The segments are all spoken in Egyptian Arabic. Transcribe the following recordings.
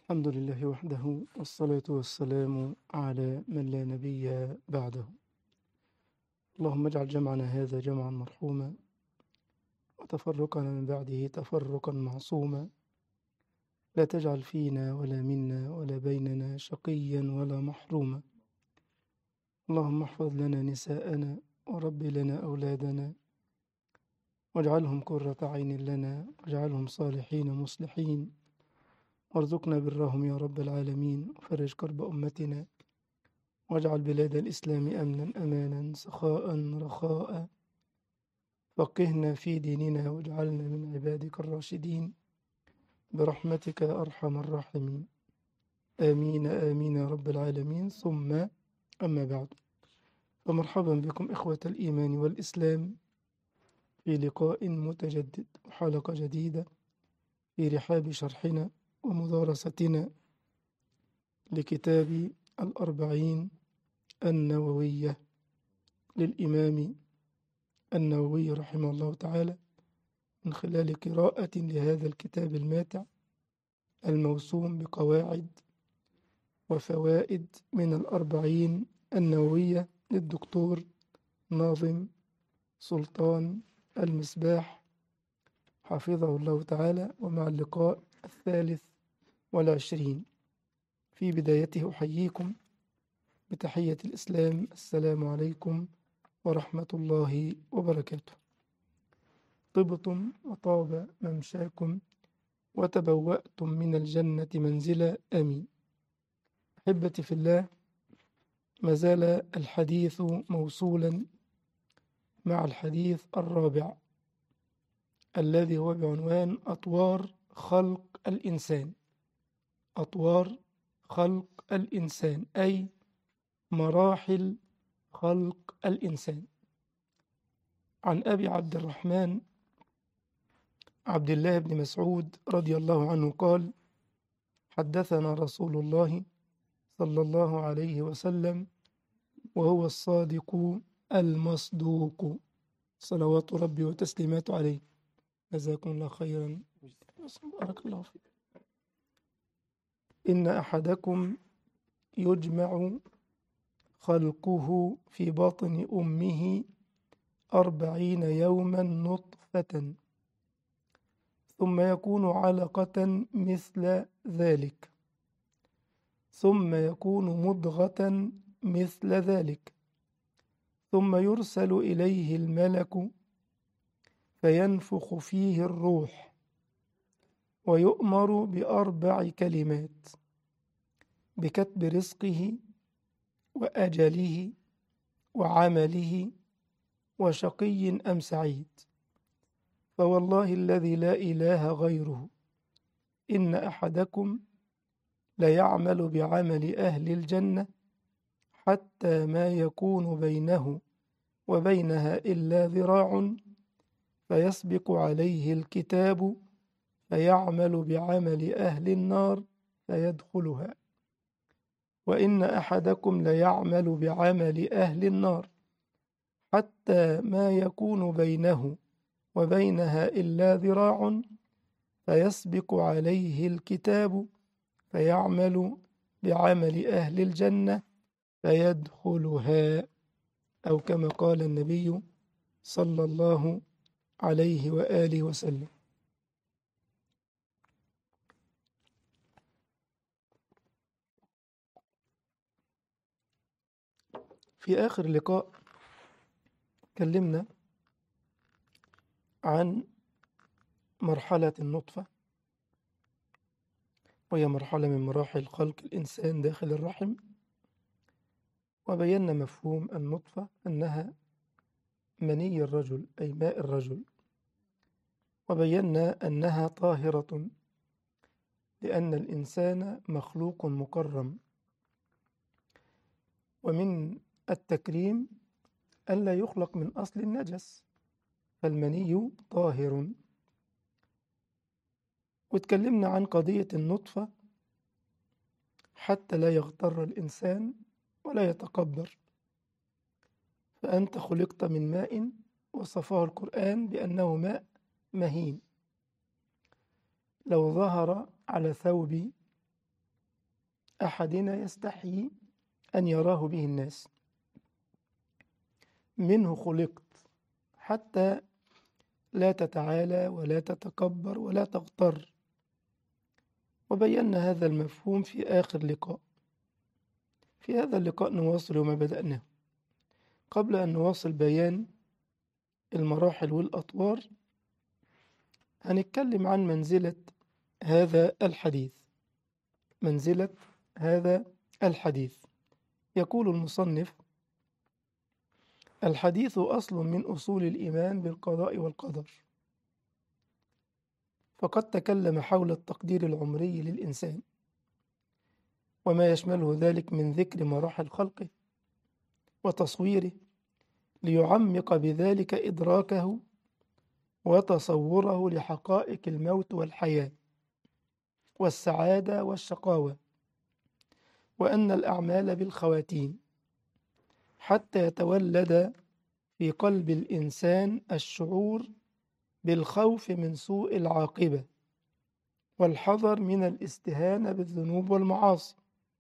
الحمد لله وحده والصلاة والسلام على من لا نبي بعده اللهم اجعل جمعنا هذا جمعا مرحوما وتفرقنا من بعده تفرقا معصوما لا تجعل فينا ولا منا ولا بيننا شقيا ولا محروما اللهم احفظ لنا نساءنا ورب لنا أولادنا واجعلهم قرة عين لنا واجعلهم صالحين مصلحين وارزقنا برهم يا رب العالمين وفرج كرب أمتنا واجعل بلاد الإسلام أمنا أمانا سخاء رخاء فقهنا في ديننا واجعلنا من عبادك الراشدين برحمتك يا أرحم الراحمين آمين آمين يا رب العالمين ثم أما بعد فمرحبا بكم إخوة الإيمان والإسلام في لقاء متجدد وحلقة جديدة في رحاب شرحنا ومدارستنا لكتاب الأربعين النووية للإمام النووي رحمه الله تعالى من خلال قراءة لهذا الكتاب الماتع الموسوم بقواعد وفوائد من الأربعين النووية للدكتور ناظم سلطان المصباح حفظه الله تعالى ومع اللقاء الثالث والعشرين في بدايته أحييكم بتحية الإسلام السلام عليكم ورحمة الله وبركاته طبتم وطاب ممشاكم وتبوأتم من الجنة منزلا آمين أحبتي في الله ما زال الحديث موصولا مع الحديث الرابع الذي هو بعنوان أطوار خلق الإنسان أطوار خلق الإنسان أي مراحل خلق الإنسان عن أبي عبد الرحمن عبد الله بن مسعود رضي الله عنه قال حدثنا رسول الله صلى الله عليه وسلم وهو الصادق المصدوق صلوات ربي وتسليماته عليه جزاكم الله خيرا بارك الله فيك إن أحدكم يجمع خلقه في بطن أمه أربعين يوما نطفة ثم يكون علقة مثل ذلك ثم يكون مضغة مثل ذلك ثم يرسل إليه الملك فينفخ فيه الروح ويؤمر بأربع كلمات بكتب رزقه وأجله وعمله وشقي أم سعيد فوالله الذي لا إله غيره إن أحدكم ليعمل بعمل أهل الجنة حتى ما يكون بينه وبينها إلا ذراع فيسبق عليه الكتاب فيعمل بعمل أهل النار فيدخلها وإن أحدكم ليعمل بعمل أهل النار حتى ما يكون بينه وبينها إلا ذراع فيسبق عليه الكتاب فيعمل بعمل أهل الجنة فيدخلها أو كما قال النبي صلى الله عليه وآله وسلم في آخر لقاء تكلمنا عن مرحلة النطفة وهي مرحلة من مراحل خلق الإنسان داخل الرحم وبينا مفهوم النطفة أنها مني الرجل أي ماء الرجل وبينا أنها طاهرة لأن الإنسان مخلوق مكرم ومن التكريم ألا يخلق من أصل النجس فالمني طاهر واتكلمنا عن قضية النطفة حتى لا يغتر الإنسان ولا يتكبر فأنت خلقت من ماء وصفه القرآن بأنه ماء مهين لو ظهر على ثوب أحدنا يستحيي أن يراه به الناس منه خلقت حتى لا تتعالى ولا تتكبر ولا تغتر وبينا هذا المفهوم في آخر لقاء في هذا اللقاء نواصل ما بدأناه قبل أن نواصل بيان المراحل والأطوار هنتكلم عن منزلة هذا الحديث منزلة هذا الحديث يقول المصنف الحديث أصل من أصول الإيمان بالقضاء والقدر فقد تكلم حول التقدير العمري للإنسان وما يشمله ذلك من ذكر مراحل خلقه وتصويره ليعمق بذلك إدراكه وتصوره لحقائق الموت والحياة والسعادة والشقاوة وأن الأعمال بالخواتيم حتى يتولد في قلب الإنسان الشعور بالخوف من سوء العاقبة والحذر من الاستهانة بالذنوب والمعاصي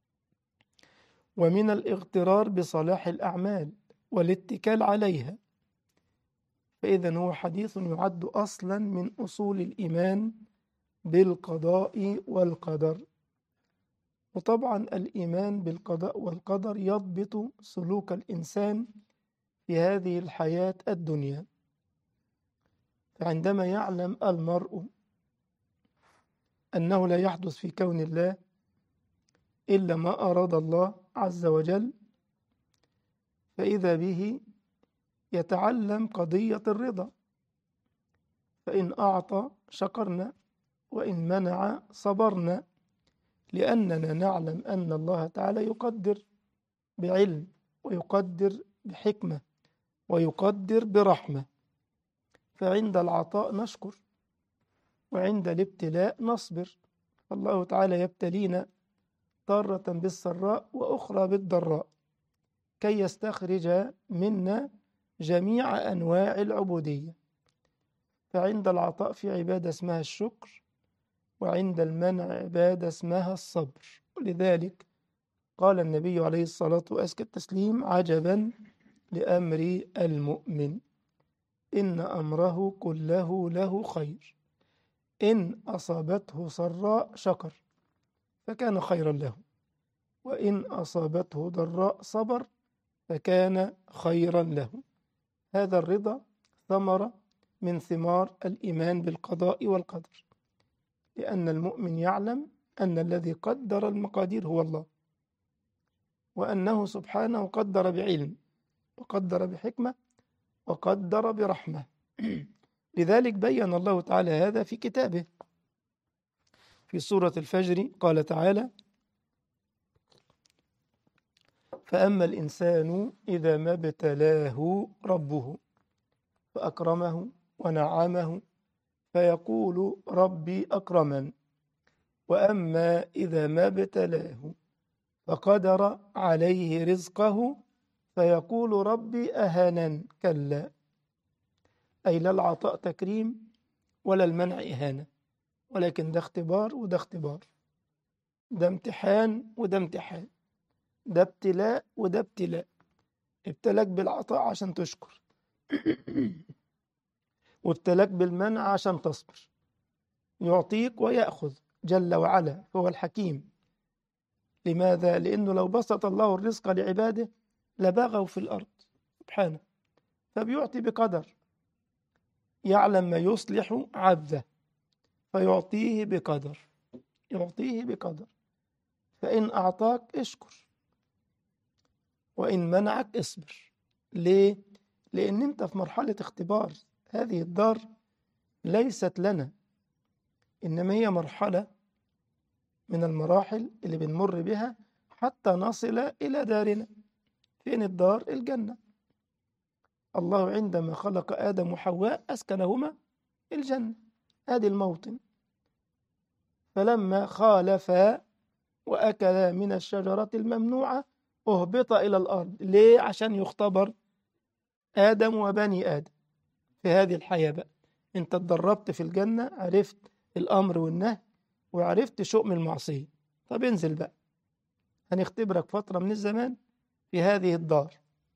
ومن الاغترار بصلاح الأعمال والاتكال عليها فإذا هو حديث يعد أصلا من أصول الإيمان بالقضاء والقدر وطبعا الإيمان بالقضاء والقدر يضبط سلوك الإنسان في هذه الحياة الدنيا فعندما يعلم المرء أنه لا يحدث في كون الله إلا ما أراد الله عز وجل فإذا به يتعلم قضية الرضا فإن أعطى شكرنا وإن منع صبرنا لأننا نعلم أن الله تعالى يقدر بعلم ويقدر بحكمة ويقدر برحمة فعند العطاء نشكر وعند الابتلاء نصبر الله تعالى يبتلينا تارة بالسراء وأخرى بالضراء كي يستخرج منا جميع أنواع العبودية فعند العطاء في عبادة اسمها الشكر وعند المنع عبادة اسمها الصبر ولذلك قال النبي عليه الصلاة وأزكى التسليم عجبا لأمر المؤمن إن أمره كله له خير إن أصابته سراء شكر فكان خيرا له وإن أصابته ضراء صبر فكان خيرا له هذا الرضا ثمرة من ثمار الإيمان بالقضاء والقدر لأن المؤمن يعلم أن الذي قدر المقادير هو الله وأنه سبحانه قدر بعلم وقدر بحكمة وقدر برحمة لذلك بين الله تعالى هذا في كتابه في سورة الفجر قال تعالى فأما الإنسان إذا ما ابتلاه ربه فأكرمه ونعمه فيقول ربي أكرمن وأما إذا ما ابتلاه فقدر عليه رزقه فيقول ربي أهانا كلا أي لا العطاء تكريم ولا المنع إهانة ولكن ده اختبار وده اختبار ده امتحان وده امتحان ده ابتلاء وده ابتلاء ابتلاك بالعطاء عشان تشكر وابتلاك بالمنع عشان تصبر يعطيك ويأخذ جل وعلا فهو الحكيم لماذا؟ لأنه لو بسط الله الرزق لعباده لبغوا في الأرض سبحانه فبيعطي بقدر يعلم ما يصلح عبده فيعطيه بقدر يعطيه بقدر فإن أعطاك اشكر وإن منعك اصبر ليه؟ لأن أنت في مرحلة اختبار هذه الدار ليست لنا إنما هي مرحلة من المراحل اللي بنمر بها حتى نصل إلى دارنا فين الدار؟ الجنة الله عندما خلق آدم وحواء أسكنهما الجنة هذه الموطن فلما خالفا وأكلا من الشجرة الممنوعة أهبط إلى الأرض ليه؟ عشان يختبر آدم وبني آدم في هذه الحياة بقى أنت اتدربت في الجنة عرفت الأمر والنهي وعرفت شؤم المعصية طب انزل بقى هنختبرك فترة من الزمان في هذه الدار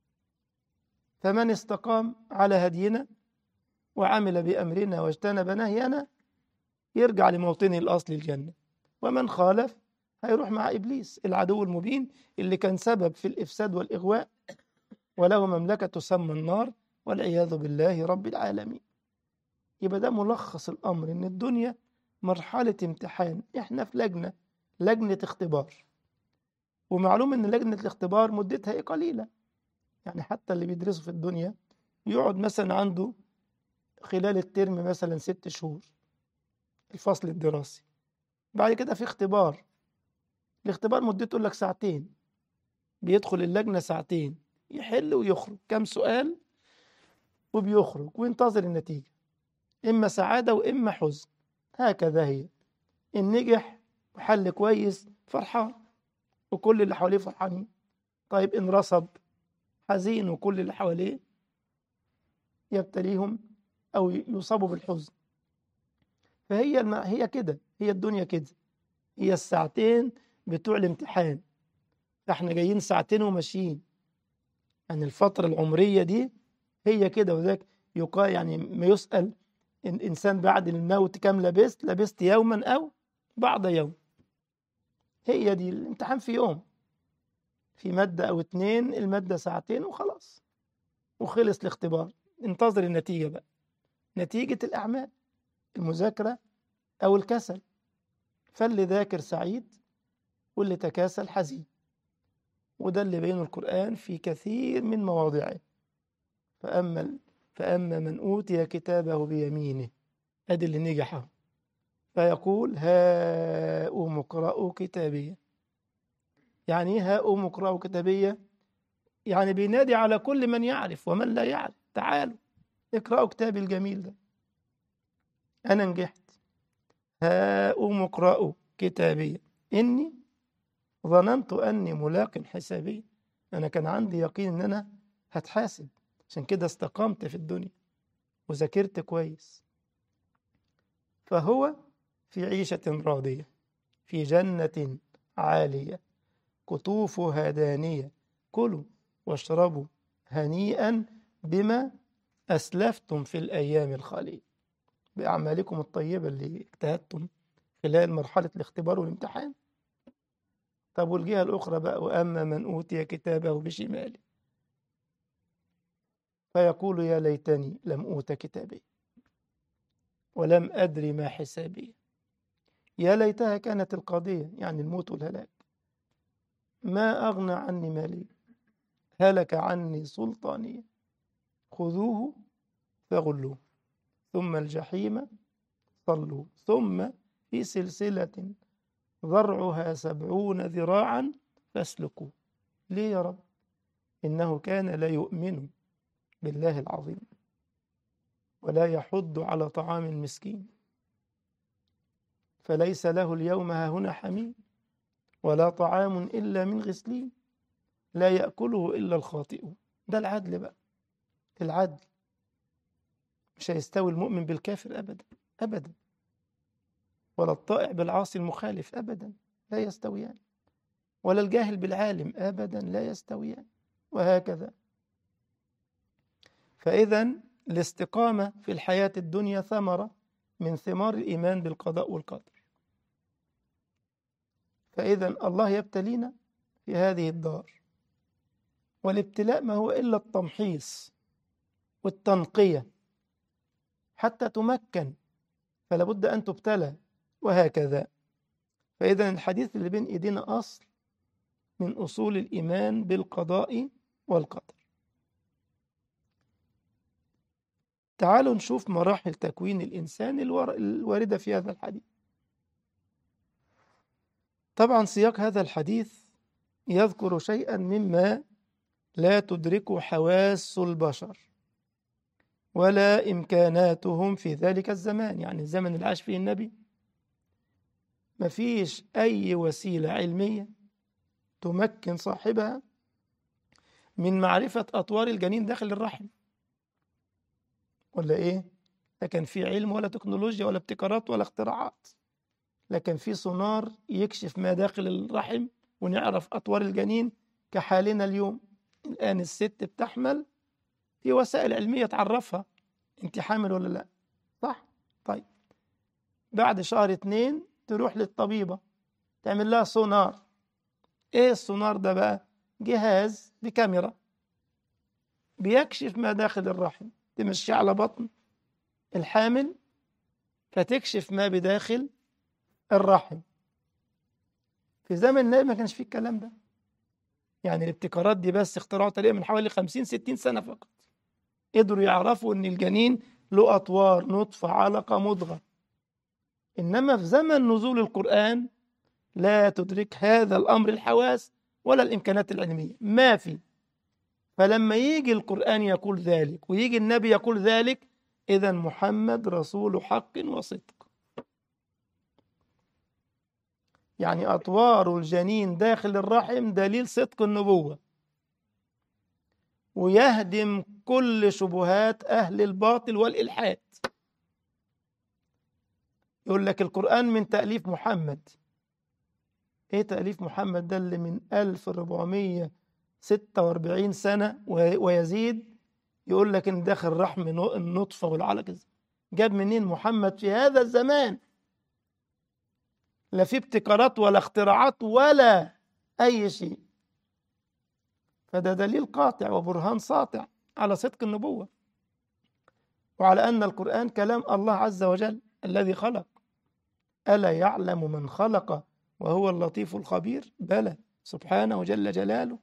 فمن استقام على هدينا وعمل بأمرنا واجتنب نهينا يرجع لموطنه الأصلي الجنة ومن خالف هيروح مع إبليس العدو المبين اللي كان سبب في الإفساد والإغواء وله مملكة تسمى النار والعياذ بالله رب العالمين يبقى ده ملخص الأمر إن الدنيا مرحلة امتحان إحنا في لجنة لجنة اختبار ومعلوم إن لجنة الاختبار مدتها إيه قليلة يعني حتى اللي بيدرسوا في الدنيا يقعد مثلا عنده خلال الترم مثلا ست شهور الفصل الدراسي بعد كده في اختبار الاختبار مدته يقول لك ساعتين بيدخل اللجنة ساعتين يحل ويخرج كم سؤال وبيخرج وينتظر النتيجة إما سعادة وإما حزن هكذا هي إن نجح وحل كويس فرحان وكل اللي حواليه فرحانين طيب إن رصب حزين وكل اللي حواليه يبتليهم أو يصابوا بالحزن فهي الم... هي كده هي الدنيا كده هي الساعتين بتوع الامتحان احنا جايين ساعتين وماشيين يعني الفترة العمرية دي هي كده وذاك يقال يعني ما يسأل الإنسان بعد الموت كم لبست لبست يوما أو بعض يوم هي دي الامتحان في يوم في مادة أو اتنين المادة ساعتين وخلاص وخلص الاختبار انتظر النتيجة بقى نتيجة الأعمال المذاكرة أو الكسل فاللي ذاكر سعيد واللي تكاسل حزين وده اللي بينه القرآن في كثير من مواضعه فأما فأما من أوتي كتابه بيمينه أدي اللي نجحه فيقول هاؤم اقرأوا كتابية يعني ايه هاؤم اقرأوا كتابية يعني بينادي على كل من يعرف ومن لا يعرف تعالوا اقرأوا كتابي الجميل ده أنا نجحت هاؤم اقرأوا كتابية إني ظننت أني ملاق حسابي أنا كان عندي يقين إن أنا هتحاسب عشان كده استقمت في الدنيا وذاكرت كويس فهو في عيشة راضية في جنة عالية قطوفها دانية كلوا واشربوا هنيئا بما أسلفتم في الأيام الخالية بأعمالكم الطيبة اللي اجتهدتم خلال مرحلة الاختبار والامتحان طب والجهة الأخرى بقى وأما من أوتي كتابه بشماله فيقول يا ليتني لم أوت كتابي ولم أدري ما حسابي يا ليتها كانت القضية يعني الموت والهلاك ما أغنى عني مالي هلك عني سلطاني خذوه فغلوه ثم الجحيم صلوا ثم في سلسلة ذرعها سبعون ذراعا فاسلكوه ليه يا رب إنه كان لا يؤمن بالله العظيم ولا يحض على طعام المسكين فليس له اليوم هنا حميم ولا طعام إلا من غسلين لا يأكله إلا الخاطئون ده العدل بقى العدل مش هيستوي المؤمن بالكافر أبدا أبدا ولا الطائع بالعاصي المخالف أبدا لا يستويان ولا الجاهل بالعالم أبدا لا يستويان وهكذا فإذا الاستقامة في الحياة الدنيا ثمرة من ثمار الإيمان بالقضاء والقدر فإذا الله يبتلينا في هذه الدار والابتلاء ما هو إلا التمحيص والتنقية حتى تمكن فلا بد أن تبتلى وهكذا فإذا الحديث اللي بين إيدينا أصل من أصول الإيمان بالقضاء والقدر تعالوا نشوف مراحل تكوين الإنسان الواردة في هذا الحديث طبعا سياق هذا الحديث يذكر شيئا مما لا تدركه حواس البشر ولا إمكاناتهم في ذلك الزمان يعني الزمن اللي عاش فيه النبي مفيش أي وسيلة علمية تمكن صاحبها من معرفة أطوار الجنين داخل الرحم ولا إيه؟ لا كان في علم ولا تكنولوجيا ولا ابتكارات ولا اختراعات لكن في سونار يكشف ما داخل الرحم ونعرف أطوار الجنين كحالنا اليوم الآن الست بتحمل في وسائل علمية تعرفها أنت حامل ولا لا صح؟ طيب بعد شهر اتنين تروح للطبيبة تعمل لها سونار ايه السونار ده بقى جهاز بكاميرا بيكشف ما داخل الرحم تمشي على بطن الحامل فتكشف ما بداخل الرحم في زمن النبي ما كانش فيه الكلام ده يعني الابتكارات دي بس اخترعوا تقريبا من حوالي 50 60 سنة فقط قدروا يعرفوا ان الجنين له اطوار نطفة علقة مضغة انما في زمن نزول القرآن لا تدرك هذا الامر الحواس ولا الامكانات العلمية ما في فلما يجي القرآن يقول ذلك ويجي النبي يقول ذلك إذا محمد رسول حق وصدق يعني أطوار الجنين داخل الرحم دليل صدق النبوة ويهدم كل شبهات أهل الباطل والإلحاد يقول لك القرآن من تأليف محمد إيه تأليف محمد ده اللي من 1446 سنة ويزيد يقول لك إن داخل رحم النطفة والعلق جاب منين محمد في هذا الزمان لا في ابتكارات ولا اختراعات ولا أي شيء فده دليل قاطع وبرهان ساطع على صدق النبوة وعلى أن القرآن كلام الله عز وجل الذي خلق ألا يعلم من خلق وهو اللطيف الخبير بلى سبحانه جل جلاله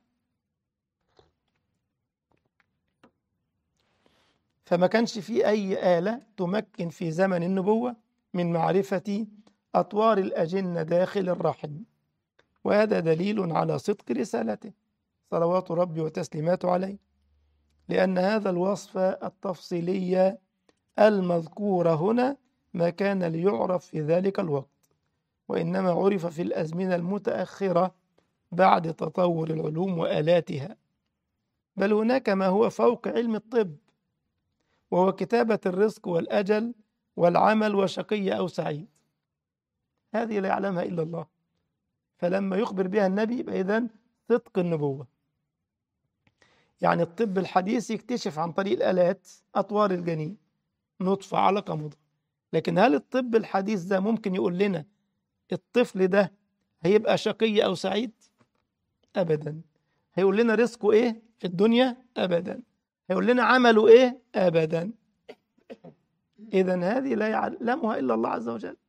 فما كانش في أي آلة تمكن في زمن النبوة من معرفة أطوار الأجنة داخل الرحم وهذا دليل على صدق رسالته صلوات ربي وتسليماته عليه لأن هذا الوصف التفصيلي المذكور هنا ما كان ليعرف في ذلك الوقت وإنما عرف في الأزمنة المتأخرة بعد تطور العلوم وآلاتها بل هناك ما هو فوق علم الطب وهو كتابة الرزق والأجل والعمل وشقي أو سعيد هذه لا يعلمها إلا الله فلما يخبر بها النبي يبقى إذن صدق النبوة يعني الطب الحديث يكتشف عن طريق الآلات أطوار الجنين نطفة علقة مضغة لكن هل الطب الحديث ده ممكن يقول لنا الطفل ده هيبقى شقي أو سعيد أبدا هيقول لنا رزقه إيه في الدنيا أبدا هيقول لنا عمله إيه أبدا إذا هذه لا يعلمها إلا الله عز وجل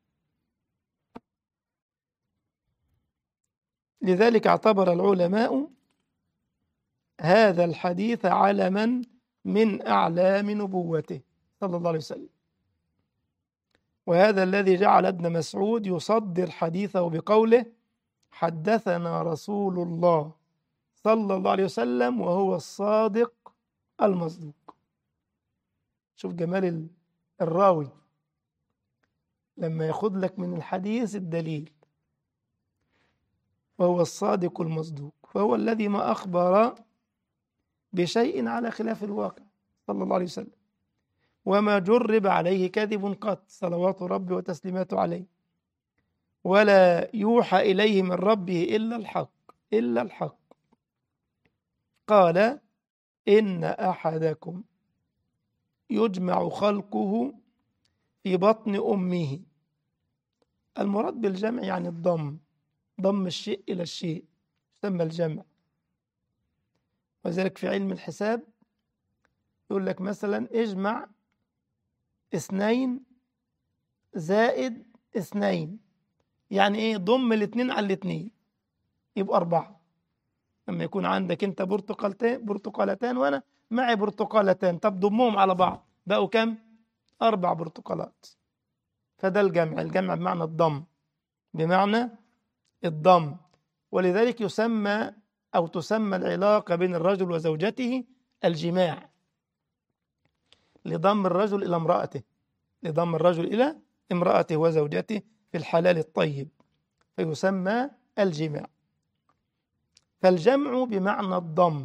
لذلك اعتبر العلماء هذا الحديث علما من أعلام نبوته صلى الله عليه وسلم وهذا الذي جعل ابن مسعود يصدر حديثه بقوله حدثنا رسول الله صلى الله عليه وسلم وهو الصادق المصدوق شوف جمال الراوي لما ياخد لك من الحديث الدليل وهو الصادق المصدوق فهو الذي ما أخبر بشيء على خلاف الواقع صلى الله عليه وسلم وما جرب عليه كذب قط صلوات ربي وتسليماته عليه ولا يوحى إليه من ربه إلا الحق إلا الحق قال إن أحدكم يجمع خلقه في بطن أمه المراد بالجمع يعني الضم ضم الشيء إلى الشيء يسمى الجمع وذلك في علم الحساب يقول لك مثلا اجمع اثنين زائد اثنين يعني ايه ضم الاثنين على الاثنين يبقى أربعة لما يكون عندك انت برتقالتين برتقالتان وانا معي برتقالتان طب ضمهم على بعض بقوا كم أربع برتقالات فده الجمع الجمع بمعنى الضم بمعنى الضم ولذلك يسمى أو تسمى العلاقة بين الرجل وزوجته الجماع لضم الرجل إلى امرأته لضم الرجل إلى امرأته وزوجته في الحلال الطيب فيسمى الجماع فالجمع بمعنى الضم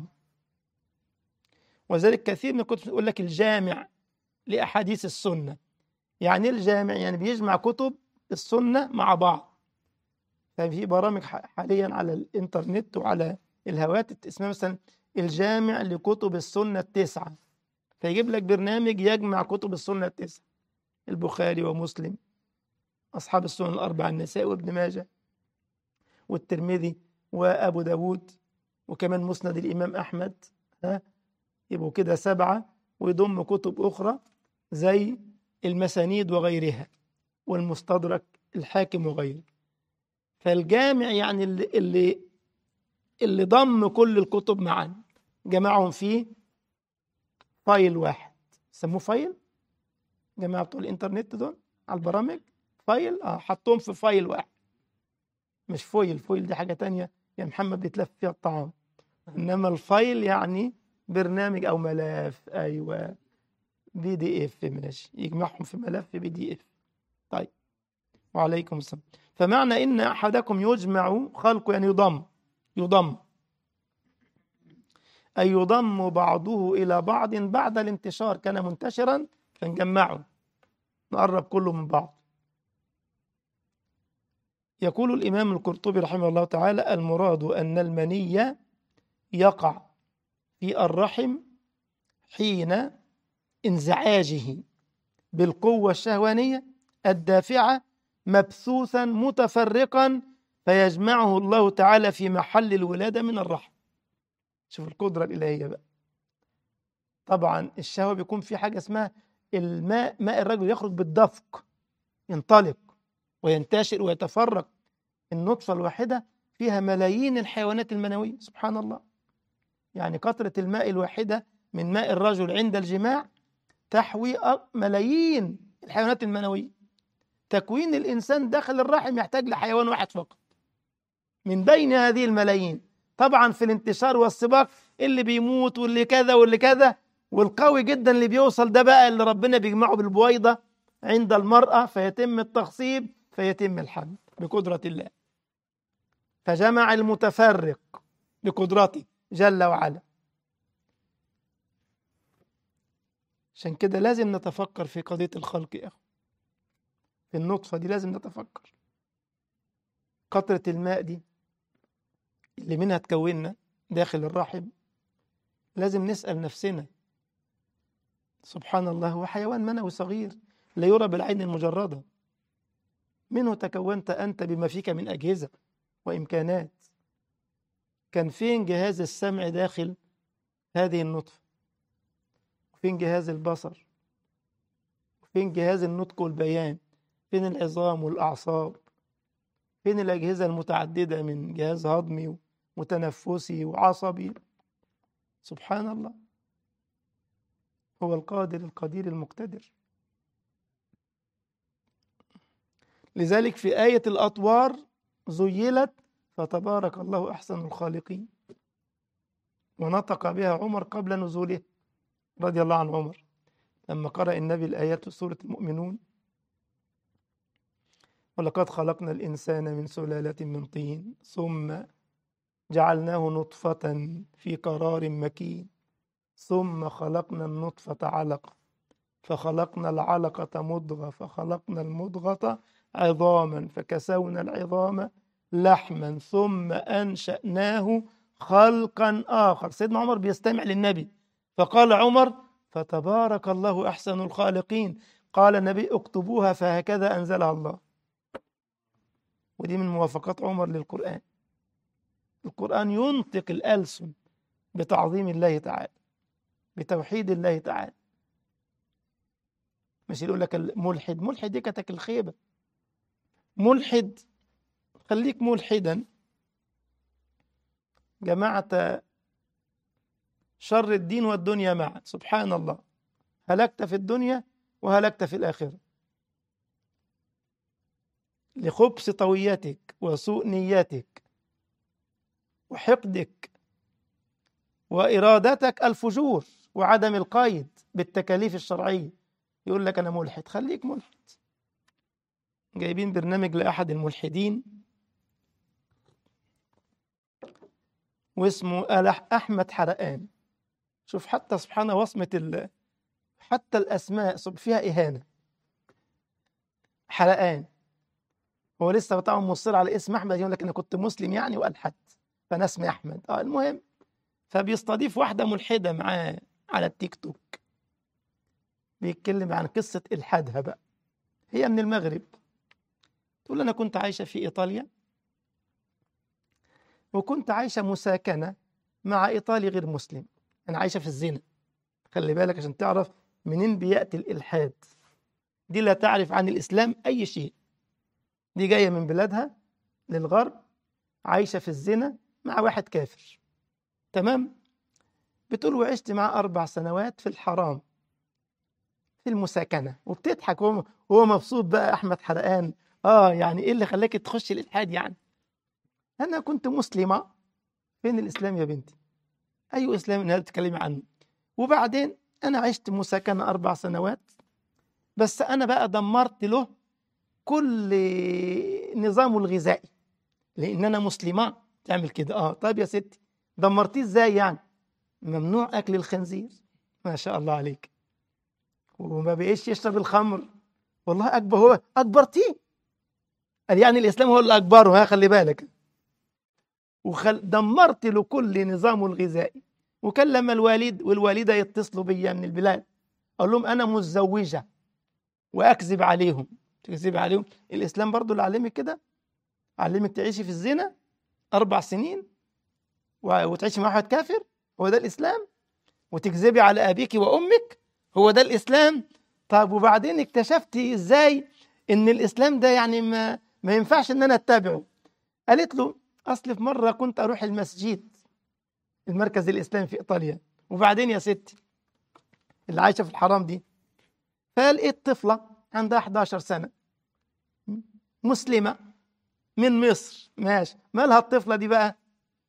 وذلك كثير من الكتب يقول لك الجامع لأحاديث السنة يعني الجامع يعني بيجمع كتب السنة مع بعض ففي برامج ح- حاليا على الانترنت وعلى الهواتف اسمها مثلا الجامع لكتب السنة التسعة فيجيب لك برنامج يجمع كتب السنة التسعة البخاري ومسلم أصحاب السنن الأربعة النساء وابن ماجه والترمذي وأبو داود وكمان مسند الإمام أحمد ها يبقوا كده سبعة ويضم كتب أخرى زي المسانيد وغيرها والمستدرك الحاكم وغيره فالجامع يعني اللي اللي اللي ضم كل الكتب معا جمعهم في فايل واحد سموه فايل جماعة بتوع الانترنت دول على البرامج فايل اه حطهم في فايل واحد مش فويل فويل دي حاجة تانية يا محمد بيتلف فيها الطعام انما الفايل يعني برنامج او ملف ايوه بي دي اف ماشي يجمعهم في ملف بي دي اف طيب وعليكم السلام فمعنى ان احدكم يجمع خلقه يعني يضم يضم أي يضم بعضه إلى بعض بعد الانتشار كان منتشرا فنجمعه نقرب كله من بعض يقول الإمام القرطبي رحمه الله تعالى المراد أن المني يقع في الرحم حين انزعاجه بالقوة الشهوانية الدافعة مبثوثا متفرقا فيجمعه الله تعالى في محل الولادة من الرحم شوف القدرة الإلهية بقى طبعا الشهوة بيكون في حاجة اسمها الماء ماء الرجل يخرج بالدفق ينطلق وينتشر ويتفرق النطفة الواحدة فيها ملايين الحيوانات المنوية سبحان الله يعني قطرة الماء الواحدة من ماء الرجل عند الجماع تحوي ملايين الحيوانات المنوية تكوين الإنسان داخل الرحم يحتاج لحيوان واحد فقط من بين هذه الملايين طبعا في الانتشار والسباق اللي بيموت واللي كذا واللي كذا والقوي جدا اللي بيوصل ده بقى اللي ربنا بيجمعه بالبويضة عند المرأة فيتم التخصيب فيتم الحمل بقدرة الله فجمع المتفرق بقدرته جل وعلا عشان كده لازم نتفكر في قضية الخلق يا أخو في النطفة دي لازم نتفكر قطرة الماء دي اللي منها تكوننا داخل الرحم لازم نسأل نفسنا سبحان الله هو حيوان منوي صغير لا يرى بالعين المجردة منه تكونت أنت بما فيك من أجهزة وإمكانات كان فين جهاز السمع داخل هذه النطفة فين جهاز البصر فين جهاز النطق والبيان فين العظام والأعصاب فين الأجهزة المتعددة من جهاز هضمي وتنفسي وعصبي سبحان الله هو القادر القدير المقتدر لذلك في آية الأطوار زيلت فتبارك الله أحسن الخالقين ونطق بها عمر قبل نزوله رضي الله عن عمر لما قرأ النبي الآيات في سورة المؤمنون ولقد خلقنا الإنسان من سلالة من طين ثم جعلناه نطفة في قرار مكين ثم خلقنا النطفة علقة فخلقنا العلقة مضغة فخلقنا المضغة عظاما فكسونا العظام لحما ثم أنشأناه خلقا آخر سيدنا عمر بيستمع للنبي فقال عمر فتبارك الله أحسن الخالقين قال النبي اكتبوها فهكذا أنزلها الله ودي من موافقات عمر للقرآن القرآن ينطق الألسن بتعظيم الله تعالى بتوحيد الله تعالى مش يقول لك الملحد ملحد دي كتك الخيبة ملحد خليك ملحدا جماعة شر الدين والدنيا معا سبحان الله هلكت في الدنيا وهلكت في الآخرة لخبث طويتك وسوء نيتك وحقدك وإرادتك الفجور وعدم القيد بالتكاليف الشرعية يقول لك أنا ملحد خليك ملحد جايبين برنامج لأحد الملحدين واسمه أحمد حرقان شوف حتى سبحان وصمة ال... حتى الأسماء فيها إهانة حرقان هو لسه طبعا مصر على اسم احمد يقول لك انا كنت مسلم يعني والحدت فانا اسمي احمد اه المهم فبيستضيف واحده ملحده معاه على التيك توك بيتكلم عن قصه الحادها بقى هي من المغرب تقول انا كنت عايشه في ايطاليا وكنت عايشه مساكنه مع ايطالي غير مسلم انا عايشه في الزنا خلي بالك عشان تعرف منين بياتي الالحاد دي لا تعرف عن الاسلام اي شيء دي جايه من بلادها للغرب عايشه في الزنا مع واحد كافر تمام بتقول وعشت معاه اربع سنوات في الحرام في المساكنه وبتضحك وهو هو مبسوط بقى احمد حرقان اه يعني ايه اللي خلاك تخش الالحاد يعني انا كنت مسلمه فين الاسلام يا بنتي اي اسلام اللي بتتكلمي عنه وبعدين انا عشت مساكنه اربع سنوات بس انا بقى دمرت له كل نظامه الغذائي لان انا مسلمه تعمل كده اه طيب يا ستي دمرتيه ازاي يعني ممنوع اكل الخنزير ما شاء الله عليك وما بقيش يشرب الخمر والله اكبر هو اكبرتيه قال يعني الاسلام هو اللي اكبره ها خلي بالك وخل... دمرت له كل نظامه الغذائي وكان لما الوالد والوالده يتصلوا بيا من البلاد اقول لهم انا متزوجه واكذب عليهم تكذب عليهم الاسلام برضو اللي علمك كده علمك تعيشي في الزنا اربع سنين وتعيشي مع واحد كافر هو ده الاسلام وتكذبي على ابيك وامك هو ده الاسلام طب وبعدين اكتشفتي ازاي ان الاسلام ده يعني ما ما ينفعش ان انا اتبعه قالت له اصل في مره كنت اروح المسجد المركز الاسلامي في ايطاليا وبعدين يا ستي اللي عايشه في الحرام دي فلقيت طفله عندها 11 سنه مسلمه من مصر ماشي مالها الطفله دي بقى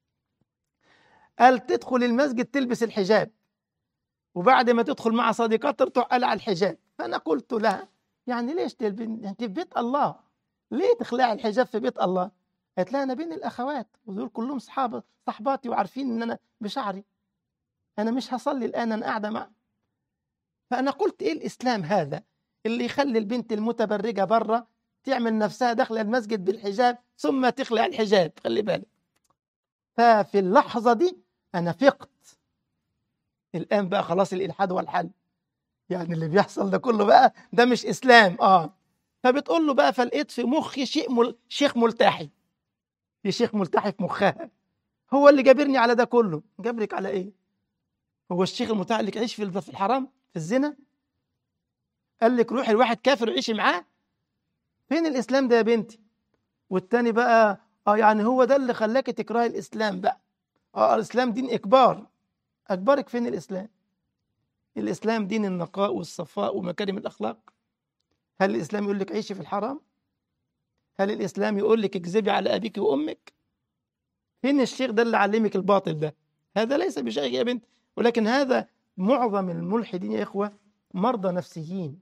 قال تدخل المسجد تلبس الحجاب وبعد ما تدخل مع صديقاتها تروح قلع الحجاب فانا قلت لها يعني ليش تلبس انت في بيت الله ليه تخلعي الحجاب في بيت الله قالت لها انا بين الاخوات ودول كلهم صحاب صحباتي وعارفين ان انا بشعري انا مش هصلي الان انا قاعده مع فانا قلت ايه الاسلام هذا اللي يخلي البنت المتبرجه بره تعمل نفسها داخله المسجد بالحجاب ثم تخلع الحجاب خلي بالك ففي اللحظه دي انا فقت الان بقى خلاص الالحاد هو الحل يعني اللي بيحصل ده كله بقى ده مش اسلام اه فبتقول له بقى فلقيت في مخي شيء مل... شيخ ملتحي في شيخ ملتحي في مخها هو اللي جابرني على ده كله جابرك على ايه هو الشيخ الملتحي اللي يعيش في في الحرام في الزنا قال لك روحي لواحد كافر وعيشي معاه فين الاسلام ده يا بنتي والتاني بقى اه يعني هو ده اللي خلاك تكرهي الاسلام بقى اه الاسلام دين اجبار اجبرك فين الاسلام الاسلام دين النقاء والصفاء ومكارم الاخلاق هل الاسلام يقول لك عيشي في الحرام هل الاسلام يقول لك اكذبي على ابيك وامك فين الشيخ ده اللي علمك الباطل ده هذا ليس بشيخ يا بنت ولكن هذا معظم الملحدين يا اخوه مرضى نفسيين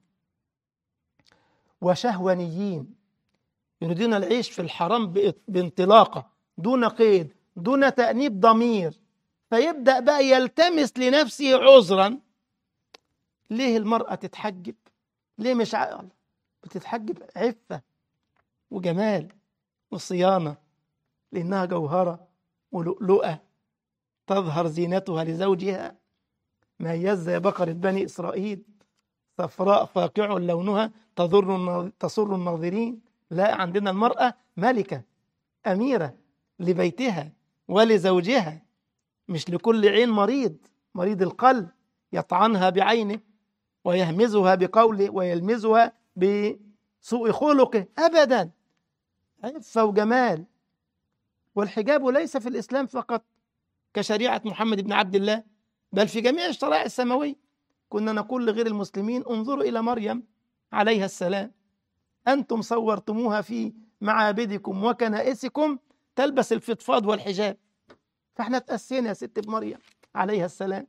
وشهوانيين يريدون العيش في الحرام بانطلاقه دون قيد دون تأنيب ضمير فيبدأ بقى يلتمس لنفسه عذرا ليه المرأة تتحجب ليه مش عقل بتتحجب عفة وجمال وصيانة لأنها جوهرة ولؤلؤة تظهر زينتها لزوجها ميز يا بقرة بني إسرائيل صفراء فاقع لونها تضر تسر الناظرين لا عندنا المرأة ملكة أميرة لبيتها ولزوجها مش لكل عين مريض مريض القلب يطعنها بعينه ويهمزها بقوله ويلمزها بسوء خلقه أبدا عفة وجمال والحجاب ليس في الإسلام فقط كشريعة محمد بن عبد الله بل في جميع الشرائع السماوية كنا نقول لغير المسلمين انظروا إلى مريم عليها السلام أنتم صورتموها في معابدكم وكنائسكم تلبس الفضفاض والحجاب فاحنا تأسينا يا ست بمريم عليها السلام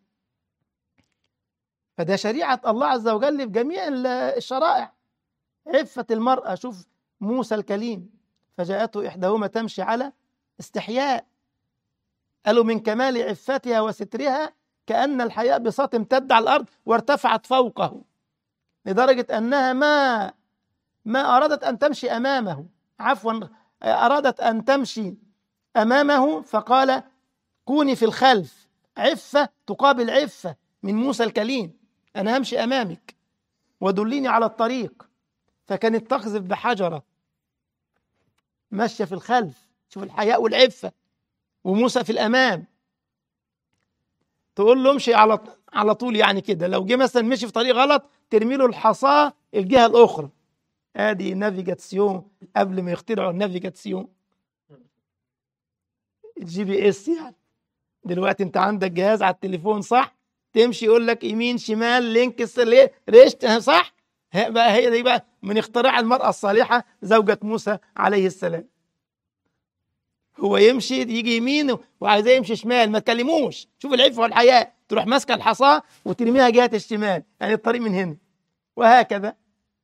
فده شريعة الله عز وجل في جميع الشرائع عفة المرأة شوف موسى الكليم فجاءته إحداهما تمشي على استحياء قالوا من كمال عفتها وسترها كأن الحياء بساط امتد على الأرض وارتفعت فوقه لدرجة أنها ما ما أرادت أن تمشي أمامه عفوا أرادت أن تمشي أمامه فقال كوني في الخلف عفة تقابل عفة من موسى الكليم أنا همشي أمامك ودليني على الطريق فكانت تقذف بحجرة ماشية في الخلف شوف الحياء والعفة وموسى في الأمام تقول له امشي على على طول يعني كده لو جه مثلا مشي في طريق غلط ترمي له الحصاه الجهه الاخرى ادي نافيجاتسيون قبل ما يخترعوا النافيجاتسيون الجي بي اس يعني دلوقتي انت عندك جهاز على التليفون صح تمشي يقول لك يمين شمال لينك ليه ريشت صح هي بقى هي دي بقى من اختراع المرأة الصالحة زوجة موسى عليه السلام هو يمشي يجي يمين وعايزاه يمشي شمال ما تكلموش شوف العفة والحياء تروح ماسكة الحصاة وترميها جهة الشمال يعني الطريق من هنا وهكذا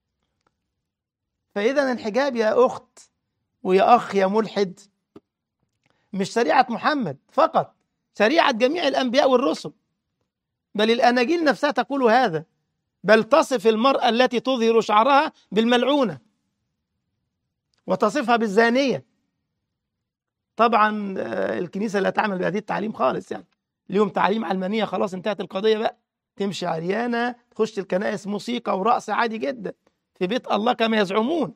فإذا الحجاب يا أخت ويا أخ يا ملحد مش شريعة محمد فقط شريعة جميع الأنبياء والرسل بل الأناجيل نفسها تقول هذا بل تصف المرأة التي تظهر شعرها بالملعونة وتصفها بالزانية طبعا الكنيسة لا تعمل بهذه التعليم خالص يعني اليوم تعليم علمانية خلاص انتهت القضية بقى تمشي عريانة تخش الكنائس موسيقى ورقص عادي جدا في بيت الله كما يزعمون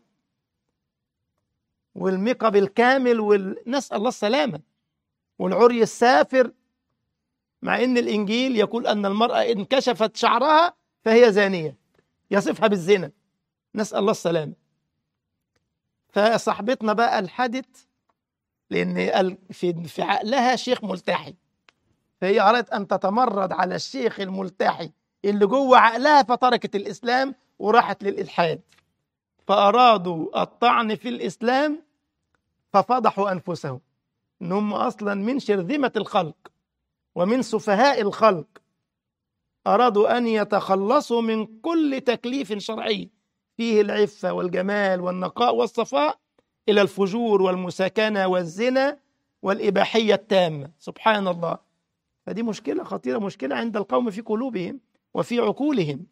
والميك اب الكامل ونسأل الله السلامة والعري السافر مع ان الانجيل يقول ان المرأة ان كشفت شعرها فهي زانية يصفها بالزنا نسأل الله السلامة فصاحبتنا بقى الحدت لان في في عقلها شيخ ملتحي فهي أرادت أن تتمرد على الشيخ الملتحي اللي جوه عقلها فتركت الإسلام وراحت للإلحاد فأرادوا الطعن في الإسلام ففضحوا أنفسهم إن هم أصلا من شرذمة الخلق ومن سفهاء الخلق أرادوا أن يتخلصوا من كل تكليف شرعي فيه العفة والجمال والنقاء والصفاء إلى الفجور والمساكنة والزنا والإباحية التامة سبحان الله فدي مشكلة خطيرة مشكلة عند القوم في قلوبهم وفي عقولهم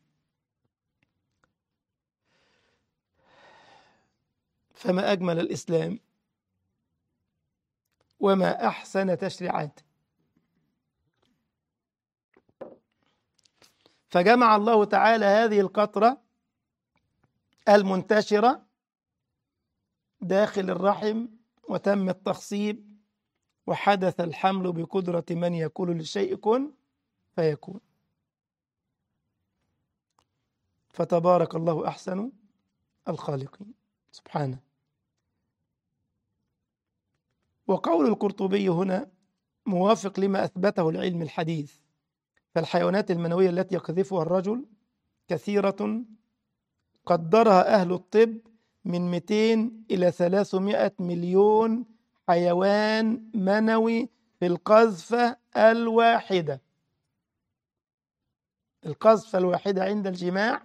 فما أجمل الإسلام وما أحسن تشريعاته فجمع الله تعالى هذه القطرة المنتشرة داخل الرحم وتم التخصيب وحدث الحمل بقدرة من يقول للشيء كن فيكون فتبارك الله أحسن الخالقين سبحانه وقول القرطبي هنا موافق لما أثبته العلم الحديث فالحيوانات المنوية التي يقذفها الرجل كثيرة قدرها أهل الطب من 200 إلى 300 مليون حيوان منوي في القذفة الواحدة القذفة الواحدة عند الجماع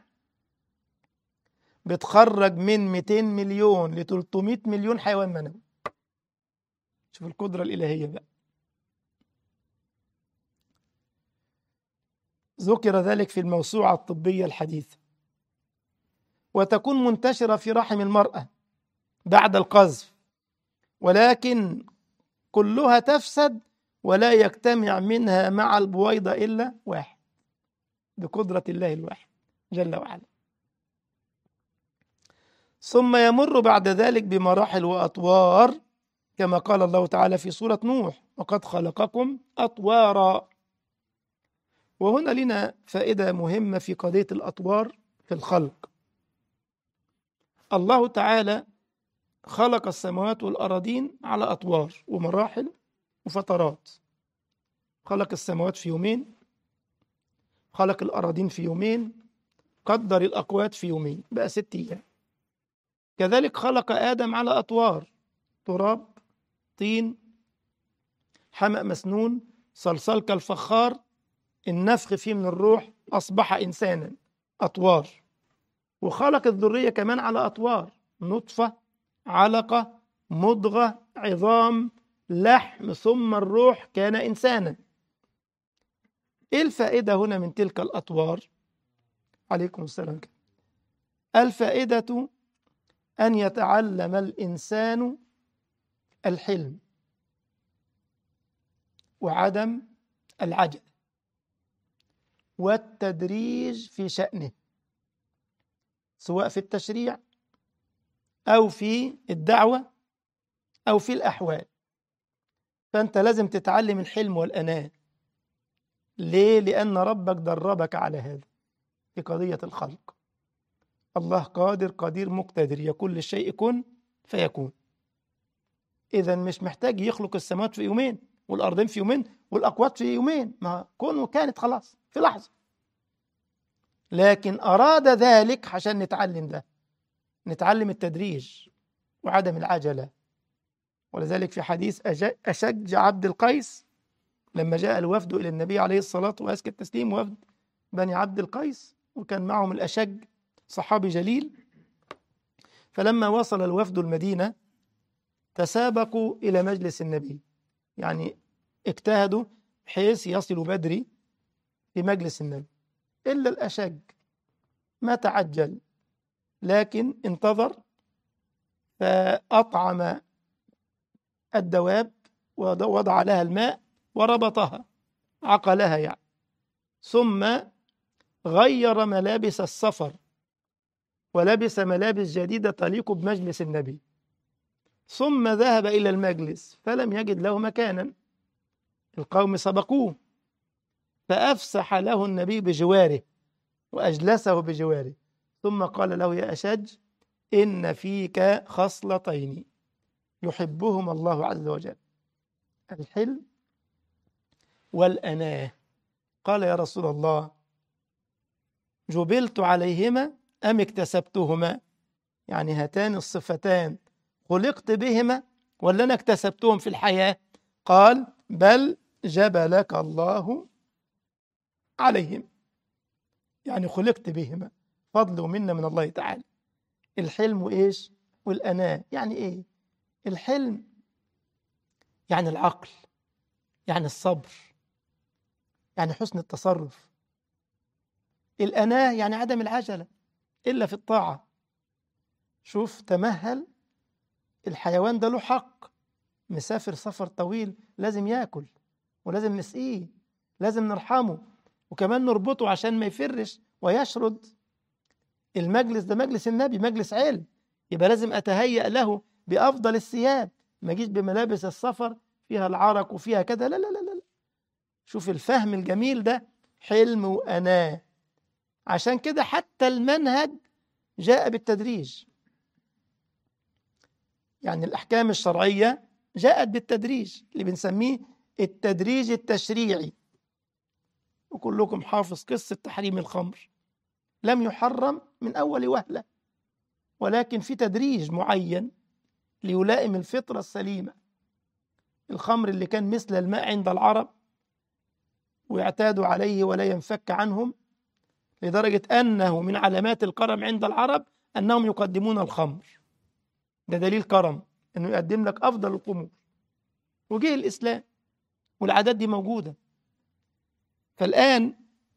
بتخرج من 200 مليون ل 300 مليون حيوان منوي شوف القدرة الإلهية بقى ذكر ذلك في الموسوعة الطبية الحديثة وتكون منتشرة في رحم المرأة بعد القذف ولكن كلها تفسد ولا يجتمع منها مع البويضة إلا واحد بقدرة الله الواحد جل وعلا ثم يمر بعد ذلك بمراحل وأطوار كما قال الله تعالى في سورة نوح وقد خلقكم أطوارا وهنا لنا فائدة مهمة في قضية الأطوار في الخلق الله تعالى خلق السماوات والأراضين على أطوار ومراحل وفترات خلق السماوات في يومين خلق الأراضين في يومين قدر الأقوات في يومين بقى ست أيام كذلك خلق آدم على أطوار تراب طين حمأ مسنون صلصال كالفخار النفخ فيه من الروح أصبح إنسانا أطوار وخلق الذرية كمان على أطوار نطفة علقة مضغة عظام لحم ثم الروح كان إنسانا إيه الفائدة هنا من تلك الأطوار عليكم السلام الفائدة أن يتعلم الإنسان الحلم وعدم العجل والتدريج في شأنه سواء في التشريع أو في الدعوة أو في الأحوال فأنت لازم تتعلم الحلم والأناة ليه؟ لأن ربك دربك على هذا في قضية الخلق الله قادر قدير مقتدر يقول للشيء كن فيكون إذا مش محتاج يخلق السماوات في يومين والأرضين في يومين والأقوات في يومين ما كون وكانت خلاص في لحظة لكن أراد ذلك عشان نتعلم ده نتعلم التدريج وعدم العجلة ولذلك في حديث أشج عبد القيس لما جاء الوفد إلى النبي عليه الصلاة وأزكى التسليم وفد بني عبد القيس وكان معهم الأشج صحابي جليل فلما وصل الوفد المدينة تسابقوا إلى مجلس النبي يعني اجتهدوا بحيث يصلوا بدري في مجلس النبي إلا الأشج ما تعجل لكن انتظر فأطعم الدواب ووضع لها الماء وربطها عقلها يعني ثم غير ملابس السفر ولبس ملابس جديدة تليق بمجلس النبي ثم ذهب إلى المجلس فلم يجد له مكانا القوم سبقوه فأفسح له النبي بجواره وأجلسه بجواره ثم قال له يا أشج إن فيك خصلتين يحبهما الله عز وجل الحلم والأناة قال يا رسول الله جبلت عليهما أم اكتسبتهما يعني هاتان الصفتان خلقت بهما ولا أنا اكتسبتهم في الحياة قال بل جبلك الله عليهم يعني خلقت بهما فضل ومنة من الله تعالى الحلم وإيش والأناة يعني إيه الحلم يعني العقل يعني الصبر يعني حسن التصرف الأناة يعني عدم العجلة إلا في الطاعة شوف تمهل الحيوان ده له حق مسافر سفر طويل لازم ياكل ولازم نسقيه لازم نرحمه وكمان نربطه عشان ما يفرش ويشرد المجلس ده مجلس النبي مجلس علم يبقى لازم أتهيأ له بأفضل الثياب ما أجيش بملابس السفر فيها العرق وفيها كذا لا لا لا لا شوف الفهم الجميل ده حلم وأناه عشان كده حتى المنهج جاء بالتدريج يعني الأحكام الشرعية جاءت بالتدريج اللي بنسميه التدريج التشريعي وكلكم حافظ قصة تحريم الخمر لم يحرم من أول وهلة ولكن في تدريج معين ليلائم الفطرة السليمة الخمر اللي كان مثل الماء عند العرب ويعتادوا عليه ولا ينفك عنهم لدرجة أنه من علامات الكرم عند العرب أنهم يقدمون الخمر ده دليل كرم أنه يقدم لك أفضل القمور وجه الإسلام والعادات دي موجودة فالآن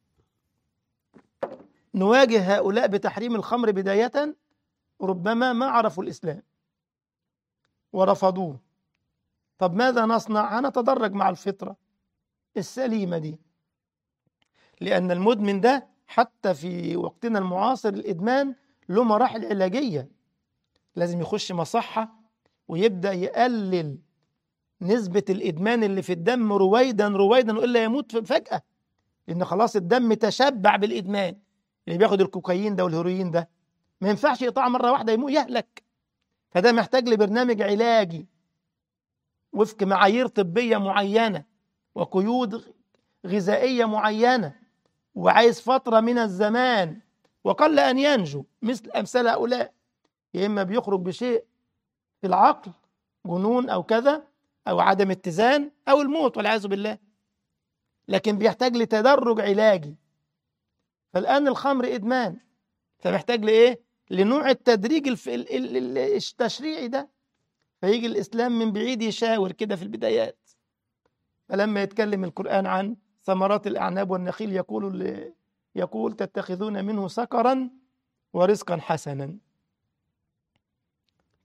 نواجه هؤلاء بتحريم الخمر بداية ربما ما عرفوا الإسلام ورفضوه طب ماذا نصنع؟ هنتدرج مع الفطرة السليمة دي لأن المدمن ده حتى في وقتنا المعاصر الإدمان له مراحل علاجية لازم يخش مصحة ويبدأ يقلل نسبة الإدمان اللي في الدم رويدا رويدا وإلا يموت فجأة لأن خلاص الدم تشبع بالإدمان اللي بياخد الكوكايين ده والهيروين ده ما ينفعش يقطع مرة واحدة يموت يهلك فده محتاج لبرنامج علاجي وفق معايير طبية معينة وقيود غذائية معينة وعايز فترة من الزمان وقل أن ينجو مثل أمثال هؤلاء يا إما بيخرج بشيء في العقل جنون أو كذا أو عدم اتزان أو الموت والعياذ بالله لكن بيحتاج لتدرج علاجي فالآن الخمر إدمان فمحتاج لإيه؟ لنوع التدريج الف... التشريعي ده فيجي الإسلام من بعيد يشاور كده في البدايات فلما يتكلم القرآن عن ثمرات الأعناب والنخيل يقول يقول تتخذون منه سكرا ورزقا حسنا